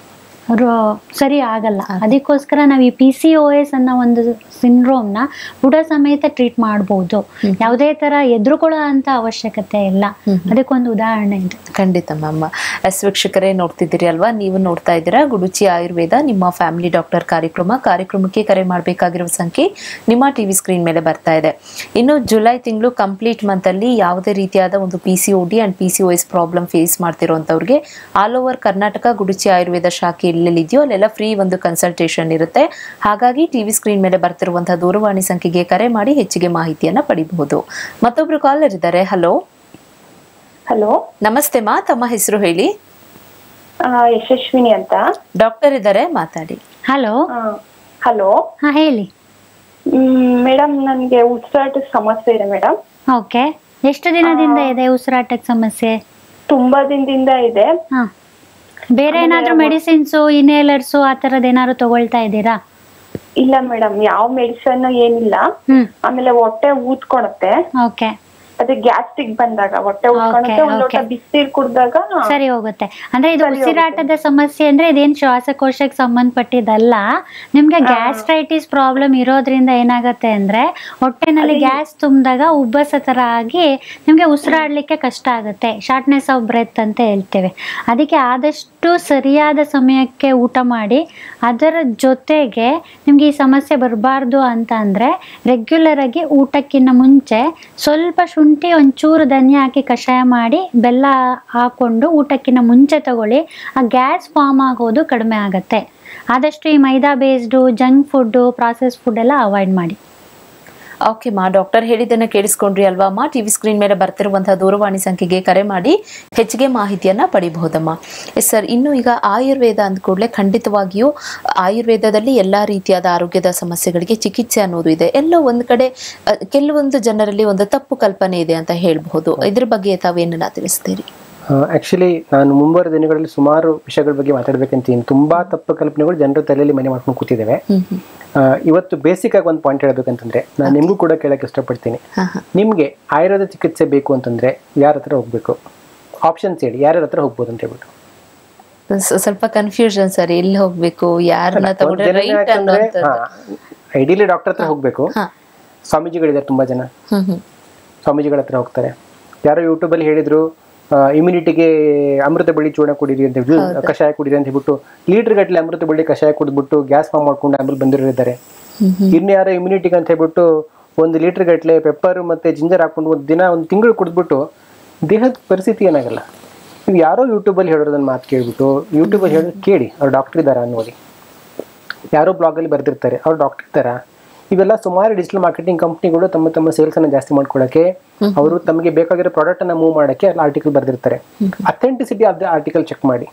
ರೋ- ಸರಿ ಆಗಲ್ಲ ಅದಕ್ಕೋಸ್ಕರ ನಾವು ಈ ಪಿ ಸಿ ಒ ಎಸ್ ಅನ್ನೋ ಒಂದು ಸಿಂಡ್ರೋಮ್ನ ಬುಡ ಸಮೇತ ಟ್ರೀಟ್ ಮಾಡ್ಬೋದು ಯಾವುದೇ ತರ ಎದುರುಕೊಳ್ಳೋ ಅಂತ ಅವಶ್ಯಕತೆ ಇಲ್ಲ ಅದಕ್ಕೊಂದು ಉದಾಹರಣೆ ಇದೆ ಖಂಡಿತ ಮ್ಯಾಮ್ ಎಸ್ ವೀಕ್ಷಕರೇ ನೋಡ್ತಿದ್ದೀರಿ ಅಲ್ವಾ ನೀವು ನೋಡ್ತಾ ಇದ್ದೀರಾ ಗುಡುಚಿ ಆಯುರ್ವೇದ ನಿಮ್ಮ ಫ್ಯಾಮಿಲಿ ಡಾಕ್ಟರ್ ಕಾರ್ಯಕ್ರಮ ಕಾರ್ಯಕ್ರಮಕ್ಕೆ ಕರೆ ಮಾಡಬೇಕಾಗಿರುವ ಸಂಖ್ಯೆ ನಿಮ್ಮ ಟಿವಿ ಸ್ಕ್ರೀನ್ ಮೇಲೆ ಬರ್ತಾ ಇದೆ ಇನ್ನು ಜುಲೈ ತಿಂಗಳು ಕಂಪ್ಲೀಟ್ ಮಂತ್ ಅಲ್ಲಿ ಯಾವುದೇ ರೀತಿಯಾದ ಒಂದು P C O D and P C O S problem face ಮಾಡ್ತಿರೋಂಥವ್ರಿಗೆ ಆಲ್ ಓವರ್ ಕರ್ನಾಟಕ ಗುಡುಚಿ ಆಯುರ್ವೇದ ಶಾಖೆ ಎಲ್ಲೆಲ್ಲಿದೆಯೋ ಅಲ್ಲೆಲ್ಲ ಫ್ರೀ ಒಂದು ಕನ್ಸಲ್ಟೇಷನ್ ಇರುತ್ತೆ ಹಾಗಾಗಿ ಟಿವಿ ಸ್ಕ್ರೀನ್ ಮೇಲೆ ಬರ್ತಿರುವಂತಹ ದೂರವಾಣಿ ಸಂಖ್ಯೆಗೆ ಕರೆ ಮಾಡಿ ಹೆಚ್ಚಿಗೆ ಮಾಹಿತಿಯನ್ನ ಪಡಿಬಹುದು ಮತ್ತೊಬ್ರು ಕಾಲರ್ ಇದ್ದಾರೆ ಹಲೋ ಹಲೋ ನಮಸ್ತೆ ಮಾ ತಮ್ಮ ಹೆಸರು ಹೇಳಿ ಯಶಸ್ವಿನಿ ಅಂತ ಡಾಕ್ಟರ್ ಇದ್ದಾರೆ ಮಾತಾಡಿ ಹಲೋ ಹಲೋ ಹಾ ಹೇಳಿ ಮೇಡಮ್ ನನಗೆ ಉಸಿರಾಟದ ಸಮಸ್ಯೆ ಇದೆ ಮೇಡಮ್ ಓಕೆ ಎಷ್ಟು ದಿನದಿಂದ ಇದೆ ಉಸಿರಾಟಕ್ಕೆ ಸಮಸ್ಯೆ ತುಂಬಾ ದಿನದಿಂದ ಇದೆ ಹಾ ಬೇರೆ ಏನಾದ್ರೂ ಮೆಡಿಸಿನ್ಸು ಇನ್ಹೇಲರ್ಸು ಆ ಥರದ್ದು ಏನಾದ್ರು ತಗೊಳ್ತಾ ಇದ್ದೀರಾ ಇಲ್ಲ ಮೇಡಮ್ ಯಾವ ಮೆಡಿಸನ್ ಏನಿಲ್ಲ ಹ್ಮ್ ಆಮೇಲೆ ಹೊಟ್ಟೆ ಊದ್ಕೊಳತ್ತೆ ಓಕೆ ಅದೇ ಗ್ಯಾಸ್ಟ್ರಿಕ್ ಬಂದಾಗ ಹೊಟ್ಟೆ ಊದ್ಕೊಳತ್ತೆ ಒಂದ್ ಲೋಟ okay. ಬಿಸಿನೀರ್ ಕುಡ್ದಾಗ ಸರಿ ಹೋಗುತ್ತೆ ಅಂದ್ರೆ ಇದು ಸರಿ ಉಸಿರಾಟದ ಸಮಸ್ಯೆ ಅಂದ್ರೆ ಇದೇನ್ ಶ್ವಾಸಕೋಶಕ್ಕೆ ಸಂಬಂಧಪಟ್ಟಿದ್ದಲ್ಲ ನಿಮ್ಗೆ ಗ್ಯಾಸ್ಟ್ರೈಟಿಸ್ ಪ್ರಾಬ್ಲಮ್ ಇರೋದ್ರಿಂದ ಏನಾಗತ್ತೆ ಅಂದ್ರೆ ಹೊಟ್ಟೆನಲ್ಲಿ ಗ್ಯಾಸ್ ತುಂಬಿದಾಗ ಉಬ್ಬಸ ತರ ಆಗಿ ನಿಮ್ಗೆ ಉಸಿರಾಡ್ಲಿಕ್ಕೆ ಕಷ್ಟ ಆಗುತ್ತೆ ಶಾರ್ಟ್ನೆಸ್ ಆಫ್ ಬ್ರೆತ್ ಅಂತ ಹೇಳ್ತೇವೆ ಅದಕ್ಕೆ ಆದಷ್ಟು ಸರಿಯಾದ ಸಮಯಕ್ಕೆ ಊಟ ಮಾಡಿ ಅದರ ಜೊತೆಗೆ ನಿಮ್ಗೆ ಈ ಸಮಸ್ಯೆ ಬರಬಾರ್ದು ಅಂತ ಅಂದ್ರೆ ರೆಗ್ಯುಲರ್ ಆಗಿ ಊಟಕ್ಕಿಂತ ಮುಂಚೆ ಸ್ವಲ್ಪ ಶುಂಠಿ ಒಂಚೂರು ಧನಿಯಾ ಹಾಕಿ ಕಷಾಯ ಮಾಡಿ ಬೆಲ್ಲ ಹಾಕೊಂಡು ಊಟಕ್ಕಿಂತ ಮುಂಚೆ ತಗೊಳ್ಳಿ ಆ ಗ್ಯಾಸ್ ಫಾರ್ಮ್ ಆಗೋದು ಕಡಿಮೆ ಆಗುತ್ತೆ ಆದಷ್ಟು ಈ ಮೈದಾ based junk food process food ಎಲ್ಲ ಅವಾಯ್ಡ್ ಮಾಡಿ ಓಕೆ ಮಾ ಡಾಕ್ಟರ್ ಹೇಳಿದ್ದನ್ನ ಕೇಳಿಸ್ಕೊಂಡ್ರಿ ಅಲ್ವಾ ಅಮ್ಮ ಟಿವಿ ಸ್ಕ್ರೀನ್ ಮೇಲೆ ಬರ್ತಿರುವಂತಹ ದೂರವಾಣಿ ಸಂಖ್ಯೆಗೆ ಕರೆ ಮಾಡಿ ಹೆಚ್ಚಿಗೆ ಮಾಹಿತಿಯನ್ನ ಪಡಿಬಹುದಮ್ಮ ಎಸ್ ಸರ್ ಇನ್ನು ಈಗ ಆಯುರ್ವೇದ ಅಂದ ಕೂಡಲೇ ಖಂಡಿತವಾಗಿಯೂ ಆಯುರ್ವೇದದಲ್ಲಿ ಎಲ್ಲಾ ರೀತಿಯಾದ ಆರೋಗ್ಯದ ಸಮಸ್ಯೆಗಳಿಗೆ ಚಿಕಿತ್ಸೆ ಅನ್ನೋದು ಇದೆ ಎಲ್ಲೋ ಒಂದ್ ಕಡೆ ಅ, ಕೆಲವೊಂದು ಜನರಲ್ಲಿ ಒಂದು ತಪ್ಪು ಕಲ್ಪನೆ ಇದೆ ಅಂತ ಹೇಳ್ಬಹುದು ಇದ್ರ ಬಗ್ಗೆ ತಾವೇನನ್ನ ತಿಳಿಸ್ತೀರಿ ಆ್ಯಕ್ಚುಲಿ ನಾನು ಮುಂಬರುವ ದಿನಗಳಲ್ಲಿ ಸುಮಾರು ವಿಷಯಗಳ ಬಗ್ಗೆ ಮಾತಾಡ್ಬೇಕಂತೀನಿ ತುಂಬಾ ತಪ್ಪು ಕಲ್ಪನೆಗಳು ಜನರ ತಲೆಯಲ್ಲಿ ಮನೆ ಮಾಡ್ಕೊಂಡು ಕೂತಿದ್ದೇವೆ ಹ್ಮ್ ಹ್ಮ್ ಆ, ಇವತ್ತು ಬೇಸಿಕ್ ಆಗಿ ಒಂದು ಪಾಯಿಂಟ್ ಹೇಳ್ಬೇಕಂತಂದ್ರೆ ನಾನು ನಿಮಗೂ ಕೂಡ ಕೇಳಕ್ಕೆ ಇಷ್ಟಪಡ್ತೀನಿ ಹಾ ಹಾ ನಿಮಗೆ ಆಯುರ್ವೇದ ಚಿಕಿತ್ಸೆ ಬೇಕು ಅಂತಂದ್ರೆ ಯಾರ ಹತ್ರ ಹೋಗ್ಬೇಕು ಆಪ್ಷನ್ಸ್ ಹೇಳಿ ಯಾರ್ಯಾರ ಹತ್ರ ಹೋಗ್ಬೋದು ಅಂತ ಹೇಳ್ಬಿಟ್ಟು ಸ- ಸ್ವಲ್ಪ ಕನ್ಫ್ಯೂಷನ್ ಸರ್ ಎಲ್ಲಿ ಹೋಗ್ಬೇಕು ಯಾರನ್ನ ತಗೊಂಡ್ರೆ ರೈಟ್ ಅನ್ನೋಂಥದ್ದು ಐಡಿಯಲಿ ಡಾಕ್ಟರ್ ಹತ್ರ ಹೋಗ್ಬೇಕು ಹಾ. ಸ್ವಾಮೀಜಿಗಳಿದ್ದಾರೆ ತುಂಬಾ ಜನ ಹ್ಮ್ ಹ್ಮ್ ಸ್ವಾಮೀಜಿಗಳ ಹತ್ರ ಹೋಗ್ತಾರೆ ಯಾರೋ ಯೂಟ್ಯೂಬಲ್ಲಿ ಹೇಳಿದ್ರು ಇಮ್ಯುನಿಟಿಗೆ ಅಮೃತ ಬಳ್ಳಿ ಚೂರ್ಣ ಕುಡೀರಿ ಅಂತ ಹೇಳಿ ಕಷಾಯ ಕುಡೀರಿ ಅಂತ ಹೇಳ್ಬಿಟ್ಟು ಲೀಟರ್ ಗಟ್ಟಲೆ ಅಮೃತ ಬಳ್ಳಿ ಕಷಾಯ ಕುಡಿದ್ಬಿಟ್ಟು ಗ್ಯಾಸ್ ಫಾರ್ಮ್ ಮಾಡ್ಕೊಂಡು ಆಮೇಲೆ ಬಂದಿರೋರಿದ್ದಾರೆ ಹ್ಮ್ ಹ್ಮ್ ಇನ್ನು ಯಾರೋ ಇಮ್ಯುನಿಟಿಗೆ ಅಂತ ಹೇಳ್ಬಿಟ್ಟು ಒಂದು ಲೀಟರ್ ಗಟ್ಟಲೆ ಪೆಪ್ಪರ್ ಮತ್ತೆ ಜಿಂಜರ್ ಹಾಕೊಂಡು ಒಂದು ದಿನ ಒಂದು ತಿಂಗಳು ಕುಡಿದ್ಬಿಟ್ಟು ದೇಹದ ಪರಿಸ್ಥಿತಿ ಏನಾಗಲ್ಲ ನೀವು ಯಾರೋ ಯೂಟ್ಯೂಬಲ್ಲಿ ಹೇಳೋದನ್ನ ಮಾತು ಕೇಳ್ಬಿಟ್ಟು ಯೂಟ್ಯೂಬಲ್ಲಿ ಹೇಳೋದು ಕೇಳಿ ಅವ್ರು ಡಾಕ್ಟರ್ ಇದ್ದಾರಾ ನೋಡಿ ಯಾರೋ ಬ್ಲಾಗಲ್ಲಿ ಬರೆದಿರ್ತಾರೆ ಅವ್ರು ಡಾಕ್ಟರ್ ಇದ್ದಾರಾ ಇವೆಲ್ಲ ಸುಮಾರು ಡಿಜಿಟಲ್ ಮಾರ್ಕೆಟಿಂಗ್ ಕಂಪ್ನಿಗಳು ತಮ್ಮ ತಮ್ಮ ಸೇಲ್ಸ್ ಅನ್ನ ಜಾಸ್ತಿ ಮಾಡ್ಕೊಳ್ಳೋಕೆ ಅವರು ತಮಗೆ ಬೇಕಾಗಿರೋ ಪ್ರಾಡಕ್ಟ್ ಅನ್ನ ಮೂವ್ ಮಾಡಕ್ಕೆ ಅಲ್ಲಿ ಆರ್ಟಿಕಲ್ ಬರೆದಿರ್ತಾರೆ authenticity of the article check ಮಾಡಿ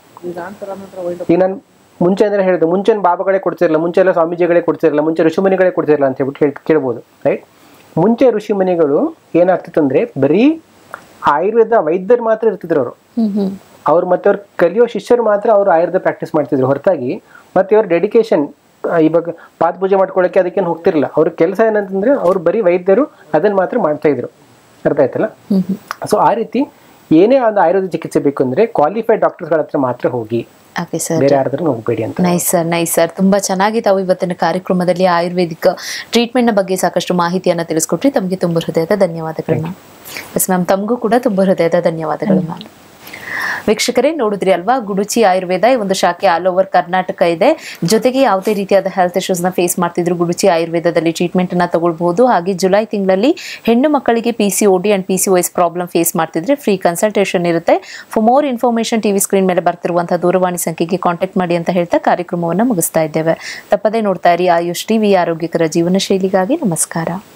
ಈಗ ನಾನು ಮುಂಚೆ ಅಂದ್ರೆ ಹೇಳಿದೆ ಮುಂಚೆ ಬಾಬಾಗಳೇ ಕೊಡ್ತಿರಲ್ಲ ಮುಂಚೆ ಎಲ್ಲ ಸ್ವಾಮೀಜಿಗಳೇ ಕೊಡ್ತಿರಲ್ಲ ಮುಂಚೆ ಋಷಿಮುನಿಗಳೇ ಕೊಡ್ತಿರಲ್ಲ ಅಂತ ಹೇಳ್ಬಿಟ್ಟು ಹೇಳಿ ಕೇಳ್ಬೋದು ರೈಟ್ ಮುಂಚೆ ಋಷಿಮುನಿಗಳು ಏನಾಗ್ತಿತ್ತು ಅಂದ್ರೆ ಬರೀ ಆಯುರ್ವೇದ ವೈದ್ಯರು ಮಾತ್ರ ಇರ್ತಿದ್ರು ಅವರು ಹ್ಮ್ ಹ್ಮ್ ಅವ್ರು ಮತ್ತೆ ಅವ್ರು ಕಲಿಯೋ ಶಿಷ್ಯರು ಮಾತ್ರ ಅವರು ಆಯುರ್ವೇದ ಪ್ರಾಕ್ಟೀಸ್ ಮಾಡ್ತಿದ್ರು ಹೊರತಾಗಿ ಮತ್ತೆ ಅವ್ರ ಡೆಡಿಕೇಶನ್ ಇವಾಗ ಪಾದ ಪೂಜೆ ಮಾಡ್ಕೊಳ್ಳೋಕೆ ಅದಕ್ಕೇನು ಹೋಗ್ತಿರಲಿಲ್ಲ ಅವ್ರ ಕೆಲಸ ಏನಂತಂದ್ರೆ ಅವ್ರು ಬರೀ ವೈದ್ಯರು ಅದನ್ನ ಮಾತ್ರ ಮಾಡ್ತಾ ಇದ್ರು ಅರ್ಥ ಆಯ್ತಲ್ಲ ಹ್ಮ್ ಹ್ಮ್ ಸೊ ಆ ರೀತಿ ಏನೇ ಒಂದು ಆಯುರ್ವೇದ ಚಿಕಿತ್ಸೆ ಬೇಕು ಅಂದ್ರೆ ಕ್ವಾಲಿಫೈಡ್ ಡಾಕ್ಟರ್ಸ್ಗಳ ಹತ್ರ ಮಾತ್ರ ಹೋಗಿ ಓಕೆ ಸರ್ ಬೇರೆ ಯಾರ ಹತ್ರ ಹೋಗ್ಬೇಡಿ ಅಂತ ನೈಸ್ ಸರ್ ನೈಸ್ ಸರ್ ತುಂಬಾ ಚೆನ್ನಾಗಿ ತಾವು ಇವತ್ತಿನ ಕಾರ್ಯಕ್ರಮದಲ್ಲಿ ಆಯುರ್ವೇದಿಕ್ ಟ್ರೀಟ್ಮೆಂಟ್ ನ ಬಗ್ಗೆ ಸಾಕಷ್ಟು ಮಾಹಿತಿಯನ್ನ ತಿಳಿಸ್ಕೊಟ್ರಿ ತಮಗೆ ತುಂಬ ಹೃದಯದ ಧನ್ಯವಾದಗಳು ಮ್ಯಾಮ್ ಎಸ್ ಮ್ಯಾಮ್ ತಮಗೂ ಕೂಡ ತುಂಬ ಹೃದಯದ ಧನ್ಯವಾದಗಳು ಮ್ಯಾಮ್ ವೀಕ್ಷಕರೇ ನೋಡಿದ್ರಿ ಅಲ್ವಾ ಗುಡುಚಿ ಆಯುರ್ವೇದ ಈ ಒಂದು ಶಾಖೆ ಆಲ್ ಓವರ್ ಕರ್ನಾಟಕ ಇದೆ ಜೊತೆಗೆ ಯಾವುದೇ ರೀತಿಯಾದ ಹೆಲ್ತ್ ಇಶ್ಯೂಸ್ ನ ಫೇಸ್ ಮಾಡ್ತಿದ್ರು ಗುಡುಚಿ ಆಯುರ್ವೇದದಲ್ಲಿ ಟ್ರೀಟ್ಮೆಂಟ್ ಅನ್ನ ತಗೊಳ್ಬಹುದು ಹಾಗೆ ಜುಲೈ ತಿಂಗಳಲ್ಲಿ ಹೆಣ್ಣು ಮಕ್ಕಳಿಗೆ P C O D and P C O S problem face ಮಾಡ್ತಿದ್ರೆ ಫ್ರೀ ಕನ್ಸಲ್ಟೇಷನ್ ಇರುತ್ತೆ for more information TV screen ಮೇಲೆ ಬರ್ತಿರುವಂತಹ ದೂರವಾಣಿ ಸಂಖ್ಯೆಗೆ ಕಾಂಟ್ಯಾಕ್ಟ್ ಮಾಡಿ ಅಂತ ಹೇಳ್ತಾ ಕಾರ್ಯಕ್ರಮವನ್ನು ಮುಗಿಸ್ತಾ ಇದ್ದೇವೆ ತಪ್ಪದೇ ನೋಡ್ತಾ ಇರಿ ಆಯುಷ್ ಟಿವಿ ಆರೋಗ್ಯಕರ ಜೀವನ ಶೈಲಿಗಾಗಿ ನಮಸ್ಕಾರ